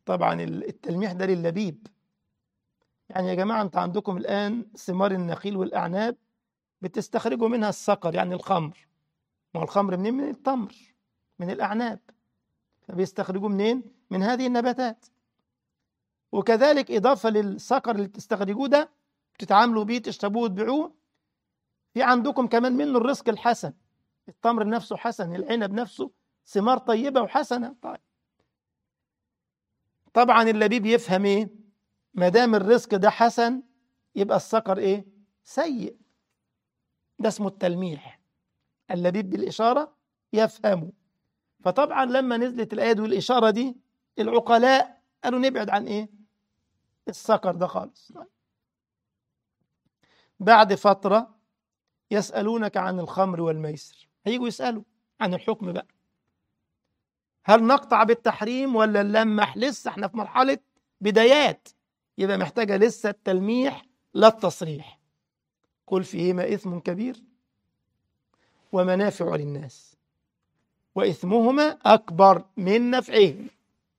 طبعا التلميح ده لللبيب يعني يا جماعة أنت عندكم الآن ثمار النخيل والأعناب بتستخرجوا منها السكر يعني الخمر ما هو الخمر منين من التمر من الأعناب فبيستخرجوه منين من هذه النباتات وكذلك إضافة للسكر اللي بتستخرجوه ده بتتعاملوا بيه تشربوه وتبيعوه في عندكم كمان منه الرزق الحسن التمر نفسه حسن العنب نفسه ثمار طيبة وحسنة طيب طبعا اللبيب يفهم ايه ما دام الرزق ده حسن يبقى السكر ايه سيء ده اسمه التلميح اللبيب بالإشارة يفهمه فطبعا لما نزلت الآية دي والإشارة دي العقلاء قالوا نبعد عن ايه السكر ده خالص بعد فترة يسألونك عن الخمر والميسر هيجوا يسألوا عن الحكم بقى هل نقطع بالتحريم ولا نلمح لسه احنا في مرحلة بدايات يبقى محتاجة لسه التلميح لا التصريح قل فيهما إثم كبير ومنافع للناس وإثمهما أكبر من نفعهما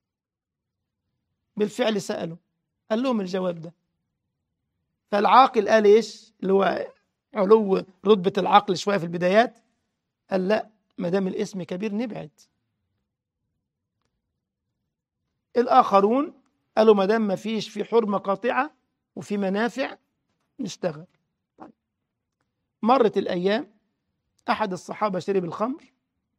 بالفعل سألوا قال لهم الجواب ده فالعاقل قال إيش اللي هو علو رتبة العقل شوية في البدايات قال لا ما دام الاسم كبير نبعد الآخرون قالوا ما دام ما فيش في حرمة قاطعة وفي منافع نشتغل طيب. مرت الأيام أحد الصحابة شرب الخمر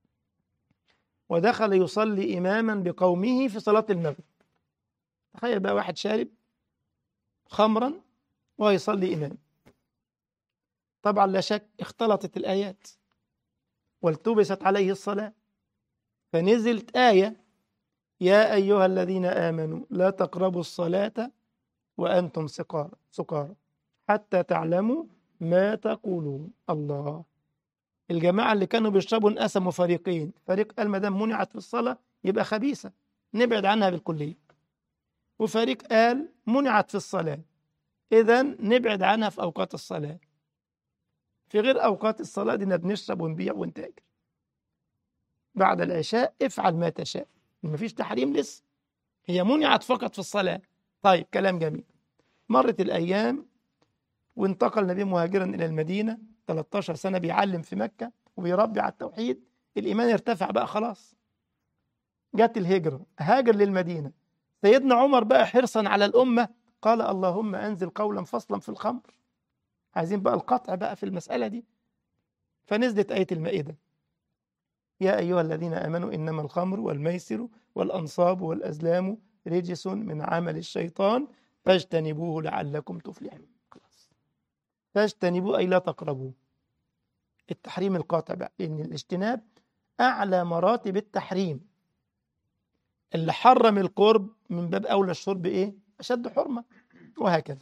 ودخل يصلي إماما بقومه في صلاة المغرب تخيل بقى واحد شارب خمرا ويصلي إمام طبعا لا شك اختلطت الآيات والتبست عليه الصلاة فنزلت آية يا أيها الذين آمنوا لا تقربوا الصلاة وأنتم سكارى سكارى حتى تعلموا ما تقولون الله الجماعة اللي كانوا بيشربوا انقسموا فريقين فريق قال ما دام منعت في الصلاة يبقى خبيثة نبعد عنها بالكلية وفريق قال منعت في الصلاة إذا نبعد عنها في أوقات الصلاة في غير أوقات الصلاة دينا بنشرب ونبيع ونتاجر بعد العشاء افعل ما تشاء ما فيش تحريم لسه هي منعت فقط في الصلاة طيب كلام جميل مرت الأيام وانتقل النبي مهاجرا إلى المدينة 13 سنة بيعلم في مكة وبيربي على التوحيد الإيمان ارتفع بقى خلاص جت الهجرة هاجر للمدينة سيدنا عمر بقى حرصا على الأمة قال اللهم أنزل قولا فصلا في الخمر عايزين بقى القطع بقى في المسألة دي فنزلت آية المائدة يا أيها الذين آمنوا إنما الخمر والميسر والأنصاب والأزلام رجس من عمل الشيطان فاجتنبوه لعلكم تفلحون خلاص فاجتنبوه أي لا تقربوه التحريم القاطع بقى لأن الاجتناب أعلى مراتب التحريم اللي حرم القرب من باب أولى الشرب إيه أشد حرمة وهكذا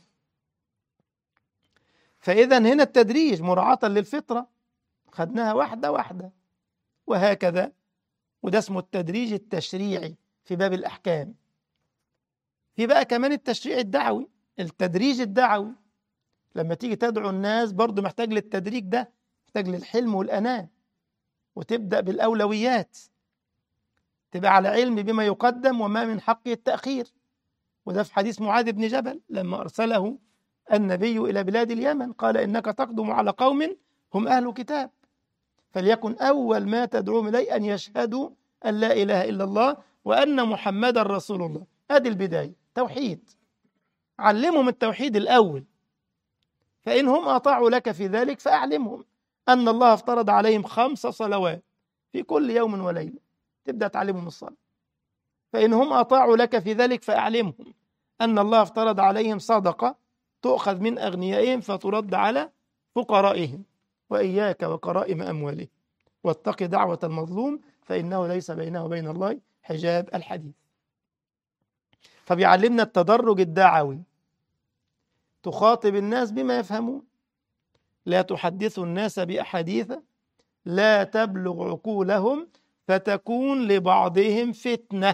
فإذا هنا التدريج مراعاة للفطرة خدناها واحدة واحدة وهكذا وده اسمه التدريج التشريعي في باب الأحكام في بقى كمان التشريع الدعوي التدريج الدعوي لما تيجي تدعو الناس برضو محتاج للتدريج ده محتاج للحلم والأناة وتبدأ بالأولويات تبقى على علم بما يقدم وما من حقه التأخير وده في حديث معاذ بن جبل لما أرسله النبي إلى بلاد اليمن قال إنك تقدم على قوم هم أهل كتاب فليكن أول ما تدعوهم إليه أن يشهدوا أن لا إله إلا الله وأن محمدا رسول الله هذه البداية توحيد علمهم التوحيد الأول فإن هم أطاعوا لك في ذلك فأعلمهم أن الله افترض عليهم خمس صلوات في كل يوم وليلة تبدأ تعلمهم الصلاة فإن هم أطاعوا لك في ذلك فأعلمهم أن الله افترض عليهم صدقة تؤخذ من أغنيائهم فترد على فقرائهم وإياك وكرائم أموالهم واتق دعوة المظلوم فإنه ليس بينه وبين الله حجاب الحديث فبيعلمنا التدرج الدعوي تخاطب الناس بما يفهمون لا تحدث الناس بأحاديث لا تبلغ عقولهم فتكون لبعضهم فتنة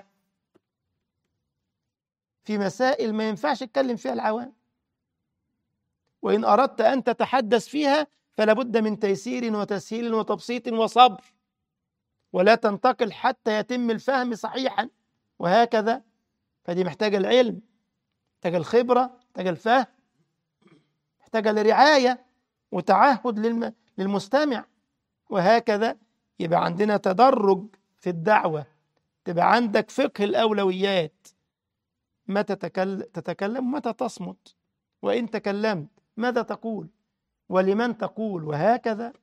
في مسائل ما ينفعش تتكلم فيها العوام وإن أردت أن تتحدث فيها فلا بد من تيسير وتسهيل وتبسيط وصبر ولا تنتقل حتى يتم الفهم صحيحا وهكذا فدي محتاجة العلم محتاجة الخبرة محتاجة الفهم محتاجة لرعاية وتعهد للم... للمستمع وهكذا يبقى عندنا تدرج في الدعوة تبقى عندك فقه الأولويات متى تكل... تتكلم متى تصمت وإن تكلمت ماذا تقول ولمن تقول وهكذا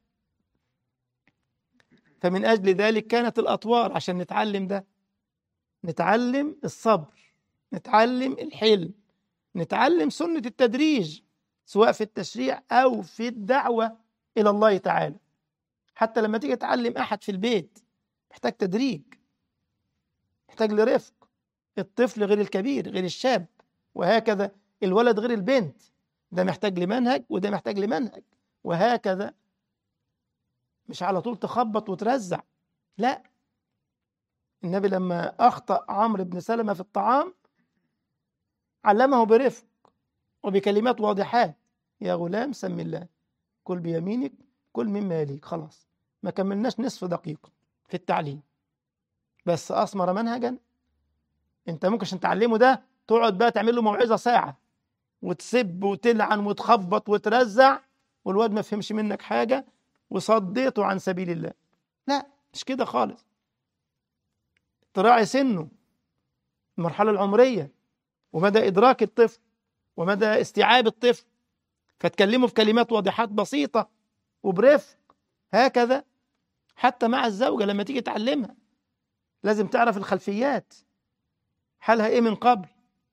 فمن أجل ذلك كانت الأطوار عشان نتعلم ده نتعلم الصبر نتعلم الحلم نتعلم سنة التدريج سواء في التشريع أو في الدعوة إلى الله تعالى حتى لما تيجي تعلم أحد في البيت محتاج تدريج محتاج لرفق الطفل غير الكبير غير الشاب وهكذا الولد غير البنت ده محتاج لمنهج وده محتاج لمنهج وهكذا مش على طول تخبط وترزع لا النبي لما أخطأ عمرو بن سلمة في الطعام علمه برفق وبكلمات واضحات يا غلام سم الله كل بيمينك كل مما يليك خلاص ما كملناش نصف دقيقة في التعليم بس أثمر منهجا أنت ممكن عشان تعلمه ده تقعد بقى تعمل له موعظة ساعة وتسب وتلعن وتخبط وترزع والواد ما فهمش منك حاجة وصديته عن سبيل الله لا مش كده خالص تراعي سنه المرحلة العمرية ومدى إدراك الطفل ومدى استيعاب الطفل فتكلمه في كلمات واضحات بسيطة وبرفق هكذا حتى مع الزوجة لما تيجي تعلمها لازم تعرف الخلفيات حالها ايه من قبل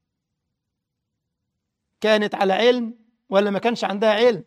كانت على علم ولا ما كانش عندها علم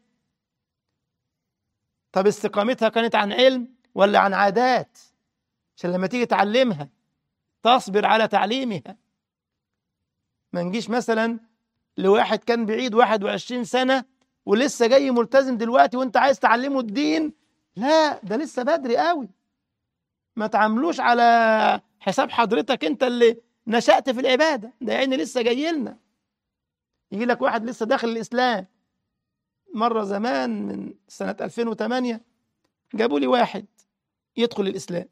طب استقامتها كانت عن علم ولا عن عادات عشان لما تيجي تعلمها تصبر على تعليمها ما نجيش مثلا لواحد كان بعيد 21 سنة ولسه جاي ملتزم دلوقتي وانت عايز تعلمه الدين لا ده لسه بدري قوي ما تعاملوش على حساب حضرتك انت اللي نشأت في العبادة ده يعني لسه جاي لنا يجي لك واحد لسه داخل الإسلام مرة زمان من سنة 2008 جابوا لي واحد يدخل الإسلام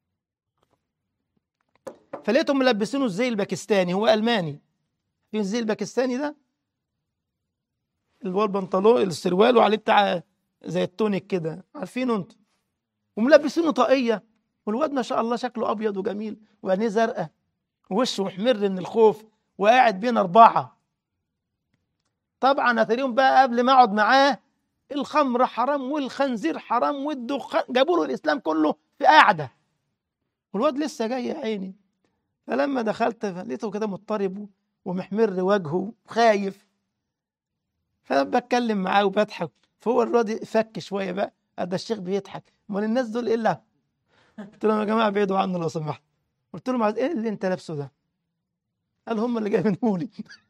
فلقيتهم ملبسينه الزي الباكستاني هو ألماني في الزي الباكستاني ده اللي هو البنطلون السروال وعليه بتاع زي التونيك كده عارفينه انتوا وملبسينه طاقية والواد ما شاء الله شكله أبيض وجميل وعينيه زرقاء ووشه محمر من الخوف وقاعد بين أربعة طبعا اتاريهم بقى قبل ما اقعد معاه الخمر حرام والخنزير حرام والدخان جابوا له الاسلام كله في قاعده والواد لسه جاي يا عيني فلما دخلت لقيته كده مضطرب ومحمر وجهه خايف فبتكلم معاه وبضحك فهو الواد فك شويه بقى ده الشيخ بيضحك امال الناس دول ايه اللي قلت لهم يا جماعه بعيدوا عنه لو سمحت قلت لهم ايه اللي انت لابسه ده قال هم اللي جايبينهولي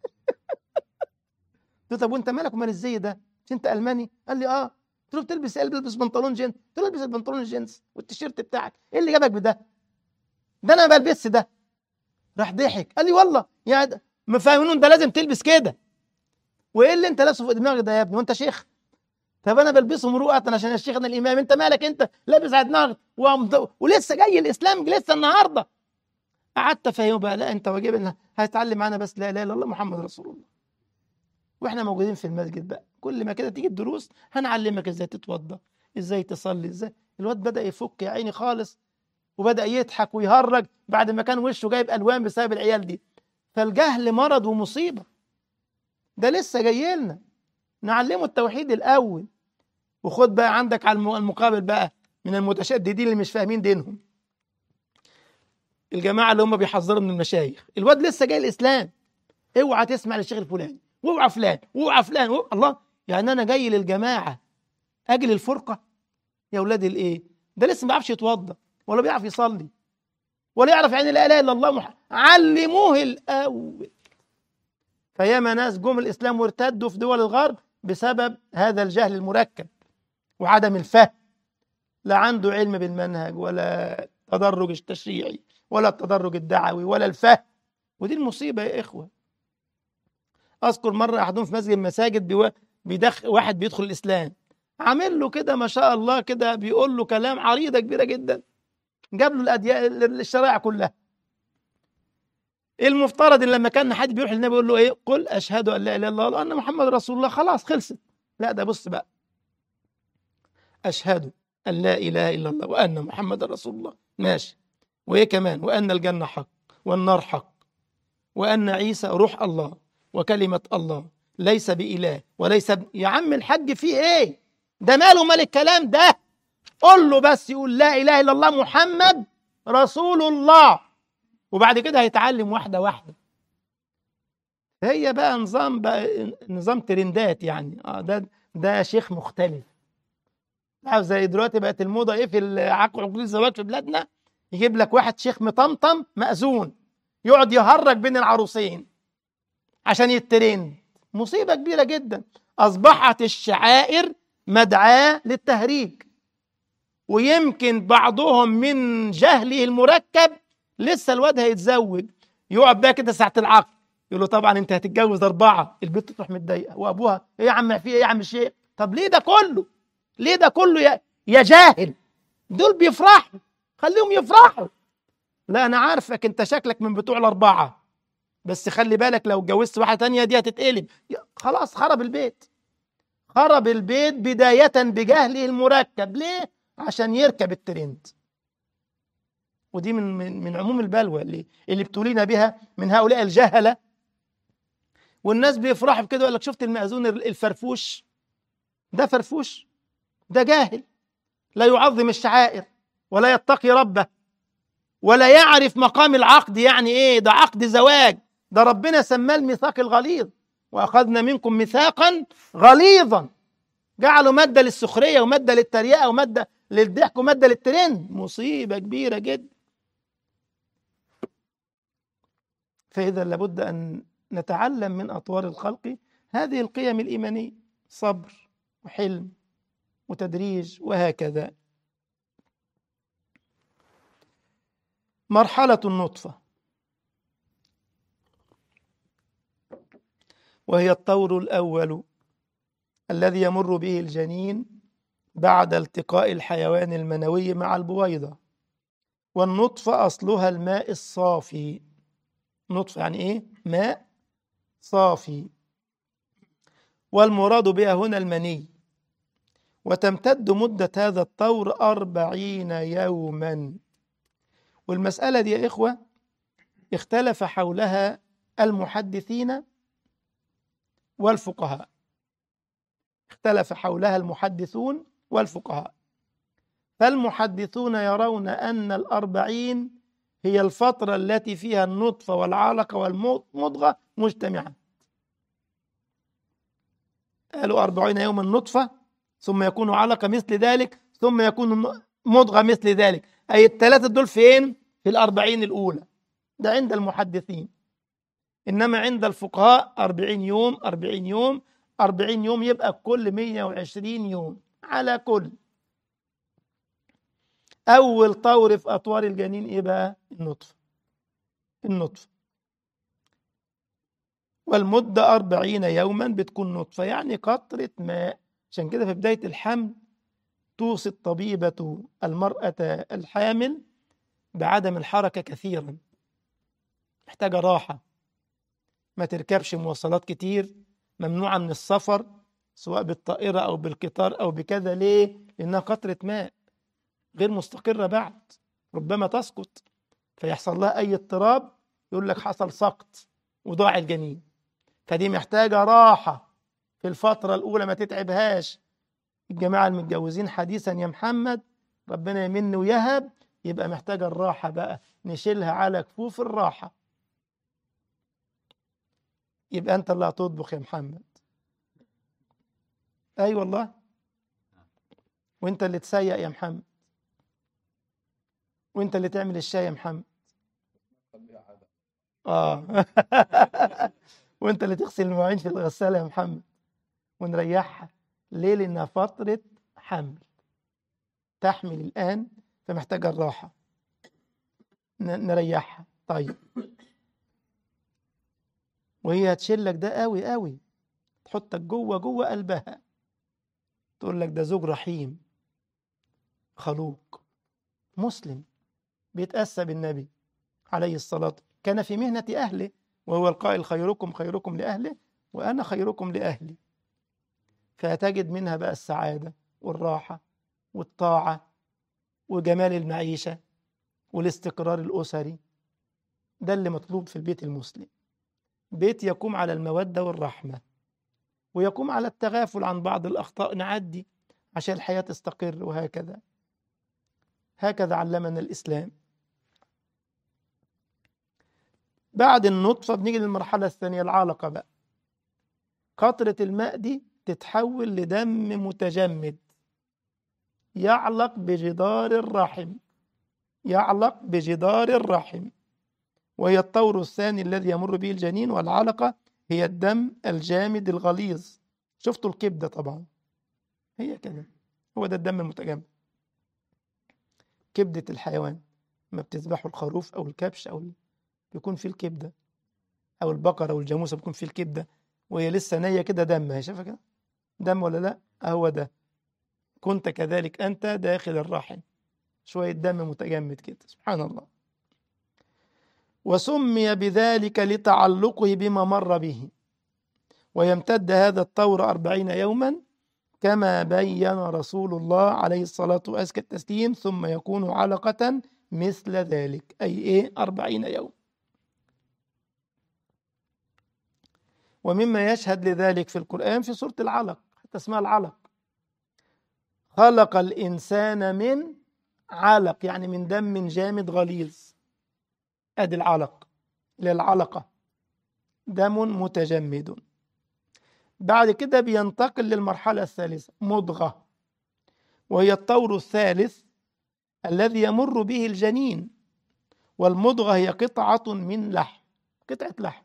قلت له طب وانت مالك ومال الزي ده؟ مش انت الماني؟ قال لي اه قلت له بتلبس ايه؟ بلبس بنطلون جينز قلت له البس البنطلون الجينز والتيشيرت بتاعك ايه اللي جابك بده؟ ده انا ما بلبسش ده راح ضحك قال لي والله يعني مفهمين انت لازم تلبس كده وايه اللي انت لابسه فوق دماغك ده يا ابني وانت شيخ طب انا بلبسه مروءه عشان الشيخ انا الامام انت مالك انت لابس على دماغك ومد... ولسه جاي الاسلام لسه النهارده قعدت افهمه بقى لا انت واجب هيتعلم معانا بس لا اله الا الله محمد رسول الله واحنا موجودين في المسجد بقى كل ما كده تيجي الدروس هنعلمك ازاي تتوضا ازاي تصلي ازاي الواد بدا يفك يا عيني خالص وبدا يضحك ويهرج بعد ما كان وشه جايب الوان بسبب العيال دي فالجهل مرض ومصيبه ده لسه جاي لنا نعلمه التوحيد الاول وخد بقى عندك على المقابل بقى من المتشددين اللي مش فاهمين دينهم الجماعه اللي هم بيحذروا من المشايخ الواد لسه جاي الاسلام اوعى تسمع للشيخ الفلاني واوعى فلان واوعى فلان ووعى الله يعني انا جاي للجماعه اجل الفرقه يا اولاد الايه ده لسه ما بيعرفش يتوضا ولا بيعرف يصلي ولا يعرف يعني لا اله الا الله محمد علموه الاول فياما ناس جم الاسلام وارتدوا في دول الغرب بسبب هذا الجهل المركب وعدم الفهم لا عنده علم بالمنهج ولا التدرج التشريعي ولا التدرج الدعوي ولا الفهم ودي المصيبه يا اخوه اذكر مره احدهم في مسجد المساجد بيو... بيدخل واحد بيدخل الاسلام عامل له كده ما شاء الله كده بيقول له كلام عريضه كبيره جدا جاب له الاديان الشرائع كلها المفترض ان لما كان حد بيروح للنبي يقول له ايه قل اشهد ان لا اله الا الله وان محمد رسول الله خلاص خلصت لا ده بص بقى اشهد ان لا اله الا الله وان محمد رسول الله ماشي وايه كمان وان الجنه حق والنار حق وان عيسى روح الله وكلمه الله ليس باله وليس ب... يا عم الحاج فيه ايه ده ماله مال الكلام ده قول له بس يقول لا اله الا الله محمد رسول الله وبعد كده هيتعلم واحده واحده هي بقى نظام بقى نظام ترندات يعني اه ده ده شيخ مختلف عارف زي دلوقتي بقت الموضه ايه في عقد عقود الزواج في بلادنا يجيب لك واحد شيخ مطمطم مأذون يقعد يهرج بين العروسين عشان يترند مصيبه كبيره جدا اصبحت الشعائر مدعاه للتهريج ويمكن بعضهم من جهله المركب لسه الواد هيتزوج يقعد بقى كده ساعه العقد يقول له طبعا انت هتتجوز اربعه البنت تروح متضايقه وابوها ايه يا عم في ايه يا عم الشيخ طب ليه ده كله ليه ده كله يا يا جاهل دول بيفرحوا خليهم يفرحوا لا انا عارفك انت شكلك من بتوع الاربعه بس خلي بالك لو اتجوزت واحده تانية دي هتتقلب خلاص خرب البيت خرب البيت بداية بجهله المركب ليه؟ عشان يركب الترند ودي من من, من عموم البلوى اللي اللي ابتلينا بها من هؤلاء الجهله والناس بيفرحوا بكده يقول لك شفت المأذون الفرفوش ده فرفوش ده جاهل لا يعظم الشعائر ولا يتقي ربه ولا يعرف مقام العقد يعني ايه ده عقد زواج ده ربنا سماه الميثاق الغليظ واخذنا منكم ميثاقا غليظا جعلوا ماده للسخريه وماده للتريقه وماده للضحك وماده للترند مصيبه كبيره جدا فاذا لابد ان نتعلم من اطوار الخلق هذه القيم الايمانيه صبر وحلم وتدريج وهكذا مرحله النطفه وهي الطور الاول الذي يمر به الجنين بعد التقاء الحيوان المنوي مع البويضه والنطفه اصلها الماء الصافي نطفه يعني ايه ماء صافي والمراد بها هنا المني وتمتد مدة هذا الطور أربعين يوما والمسألة دي يا إخوة اختلف حولها المحدثين والفقهاء اختلف حولها المحدثون والفقهاء فالمحدثون يرون أن الأربعين هي الفترة التي فيها النطفة والعلقة والمضغة مجتمعة قالوا أربعين يوما نطفة ثم يكون علقة مثل ذلك ثم يكون مضغة مثل ذلك أي الثلاثة دول فين؟ في الأربعين الأولى ده عند المحدثين إنما عند الفقهاء أربعين يوم أربعين يوم أربعين يوم يبقى كل مية وعشرين يوم على كل أول طور في أطوار الجنين إيه بقى؟ النطفة النطفة والمدة أربعين يوما بتكون نطفة يعني قطرة ماء عشان كده في بداية الحمل توصي الطبيبة المرأة الحامل بعدم الحركة كثيرا محتاجة راحة ما تركبش مواصلات كتير ممنوعة من السفر سواء بالطائرة أو بالقطار أو بكذا ليه؟ لأنها قطرة ماء غير مستقرة بعد ربما تسقط فيحصل لها أي اضطراب يقول لك حصل سقط وضاع الجنين فدي محتاجة راحة في الفترة الأولى ما تتعبهاش الجماعة المتجوزين حديثا يا محمد ربنا يمن ويهب يبقى محتاجة الراحة بقى نشيلها على كفوف الراحة يبقى أنت اللي هتطبخ يا محمد أي أيوة والله وأنت اللي تسيق يا محمد وأنت اللي تعمل الشاي يا محمد آه وأنت اللي تغسل المواعين في الغسالة يا محمد ونريحها ليه لأنها فترة حمل تحمل الآن فمحتاجة الراحة نريحها طيب وهي هتشيل لك ده قوي قوي تحطك جوه جوه قلبها تقول لك ده زوج رحيم خلوق مسلم بيتأسى بالنبي عليه الصلاة كان في مهنة أهله وهو القائل خيركم خيركم لأهله وأنا خيركم لأهلي فتجد منها بقى السعادة والراحة والطاعة وجمال المعيشة والاستقرار الأسري ده اللي مطلوب في البيت المسلم بيت يقوم على المودة والرحمة ويقوم على التغافل عن بعض الأخطاء نعدي عشان الحياة تستقر وهكذا هكذا علمنا الإسلام بعد النطفة بنيجي للمرحلة الثانية العلقة بقى قطرة الماء دي تتحول لدم متجمد يعلق بجدار الرحم يعلق بجدار الرحم وهي الطور الثاني الذي يمر به الجنين والعلقة هي الدم الجامد الغليظ شفتوا الكبدة طبعا هي كده هو ده الدم المتجمد كبدة الحيوان ما بتذبحوا الخروف أو الكبش أو بيكون فيه الكبدة أو البقرة أو الجاموسة بيكون فيه الكبدة وهي لسه نية كده دم هي شايفة كده دم ولا لا هو ده كنت كذلك أنت داخل الرحم شوية دم متجمد كده سبحان الله وسمي بذلك لتعلقه بما مر به ويمتد هذا الطور أربعين يوما كما بين رسول الله عليه الصلاة وأزكى التسليم ثم يكون علقة مثل ذلك أي إيه أربعين يوم ومما يشهد لذلك في القرآن في سورة العلق حتى اسمها العلق خلق الإنسان من علق يعني من دم جامد غليظ أدي العلق للعلقة دم متجمد بعد كده بينتقل للمرحلة الثالثة مضغة وهي الطور الثالث الذي يمر به الجنين والمضغة هي قطعة من لحم قطعة لحم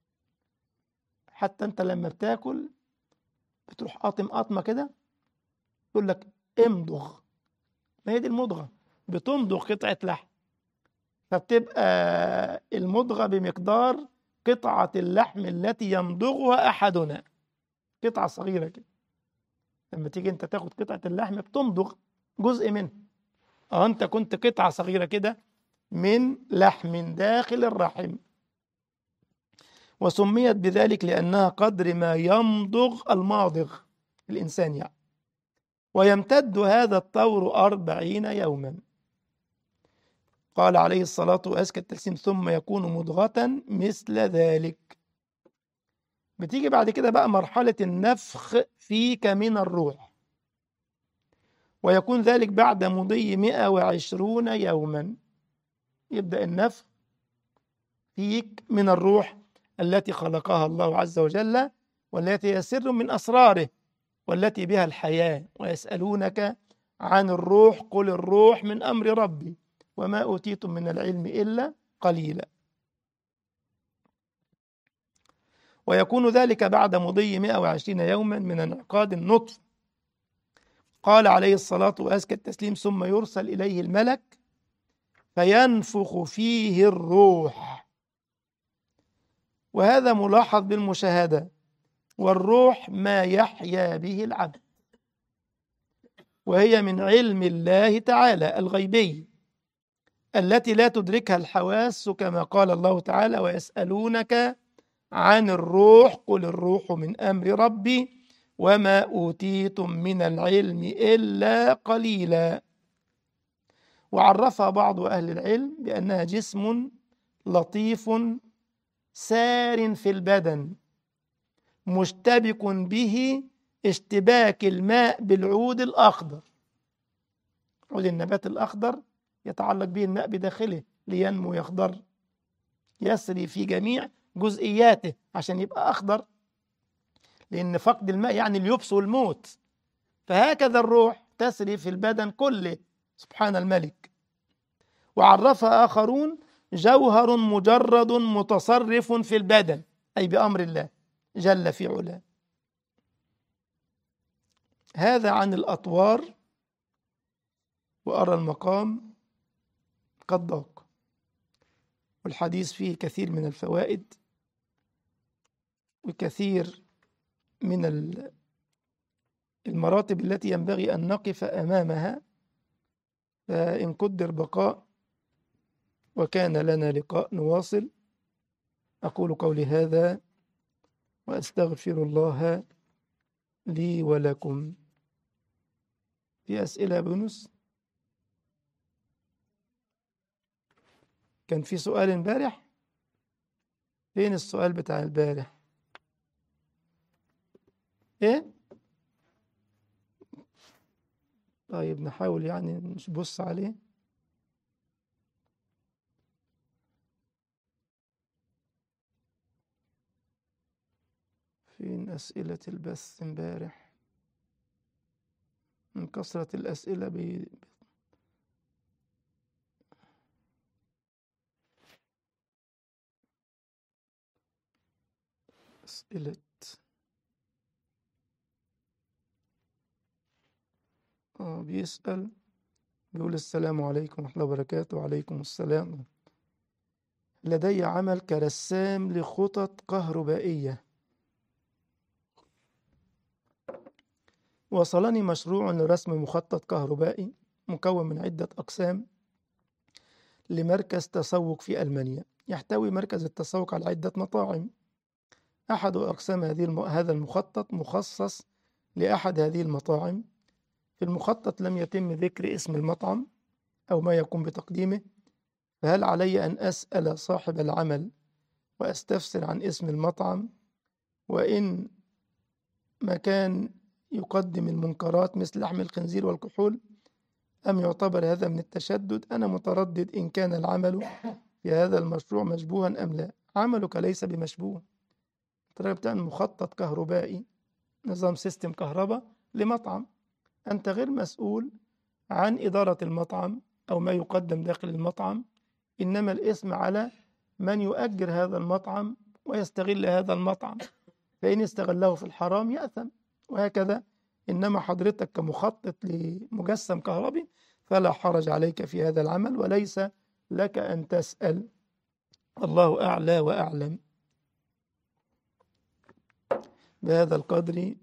حتى أنت لما بتاكل بتروح قاطم قاطمة كده يقول لك امضغ ما هي دي المضغة بتمضغ قطعة لحم فبتبقى المضغة بمقدار قطعة اللحم التي يمضغها أحدنا قطعة صغيرة كده لما تيجي أنت تاخد قطعة اللحم بتمضغ جزء منه أه أنت كنت قطعة صغيرة كده من لحم داخل الرحم وسميت بذلك لأنها قدر ما يمضغ الماضغ الإنسان يعني ويمتد هذا الطور أربعين يوما قال عليه الصلاة وأزكى التسليم ثم يكون مضغة مثل ذلك بتيجي بعد كده بقى مرحلة النفخ فيك من الروح ويكون ذلك بعد مضي 120 يوما يبدأ النفخ فيك من الروح التي خلقها الله عز وجل والتي هي سر من أسراره والتي بها الحياة ويسألونك عن الروح قل الروح من أمر ربي وما أوتيتم من العلم إلا قليلا ويكون ذلك بعد مضي 120 يوما من انعقاد النطف قال عليه الصلاة وأزكى التسليم ثم يرسل إليه الملك فينفخ فيه الروح وهذا ملاحظ بالمشاهدة والروح ما يحيا به العبد وهي من علم الله تعالى الغيبي التي لا تدركها الحواس كما قال الله تعالى ويسألونك عن الروح قل الروح من أمر ربي وما أوتيتم من العلم إلا قليلا وعرفها بعض أهل العلم بأنها جسم لطيف سار في البدن مشتبك به اشتباك الماء بالعود الأخضر عود النبات الأخضر يتعلق به الماء بداخله لينمو يخضر يسري في جميع جزئياته عشان يبقى أخضر لأن فقد الماء يعني اليبس والموت فهكذا الروح تسري في البدن كله سبحان الملك وعرفها آخرون جوهر مجرد متصرف في البدن أي بأمر الله جل في علاه هذا عن الأطوار وأرى المقام قد ضاق والحديث فيه كثير من الفوائد وكثير من المراتب التي ينبغي أن نقف أمامها فإن قدر بقاء وكان لنا لقاء نواصل أقول قولي هذا وأستغفر الله لي ولكم في أسئلة يا بونس كان في سؤال امبارح فين السؤال بتاع البارح ايه طيب نحاول يعني نبص عليه فين أسئلة البث امبارح من كثرة الأسئلة بي... أسئلة آه بيسأل بيقول السلام عليكم ورحمة الله وبركاته وعليكم السلام لدي عمل كرسام لخطط كهربائية وصلني مشروع لرسم مخطط كهربائي مكون من عدة أقسام لمركز تسوق في ألمانيا يحتوي مركز التسوق على عدة مطاعم أحد أقسام هذه الم... هذا المخطط مخصص لأحد هذه المطاعم في المخطط لم يتم ذكر اسم المطعم أو ما يقوم بتقديمه فهل علي أن أسأل صاحب العمل وأستفسر عن اسم المطعم وإن مكان يقدم المنكرات مثل لحم الخنزير والكحول أم يعتبر هذا من التشدد أنا متردد إن كان العمل في هذا المشروع مشبوها أم لا عملك ليس بمشبوه أنت بتعمل مخطط كهربائي نظام سيستم كهرباء لمطعم أنت غير مسؤول عن إدارة المطعم أو ما يقدم داخل المطعم إنما الاسم على من يؤجر هذا المطعم ويستغل هذا المطعم فإن استغله في الحرام يأثم وهكذا إنما حضرتك كمخطط لمجسم كهربي فلا حرج عليك في هذا العمل وليس لك أن تسأل الله أعلى وأعلم بهذا القدر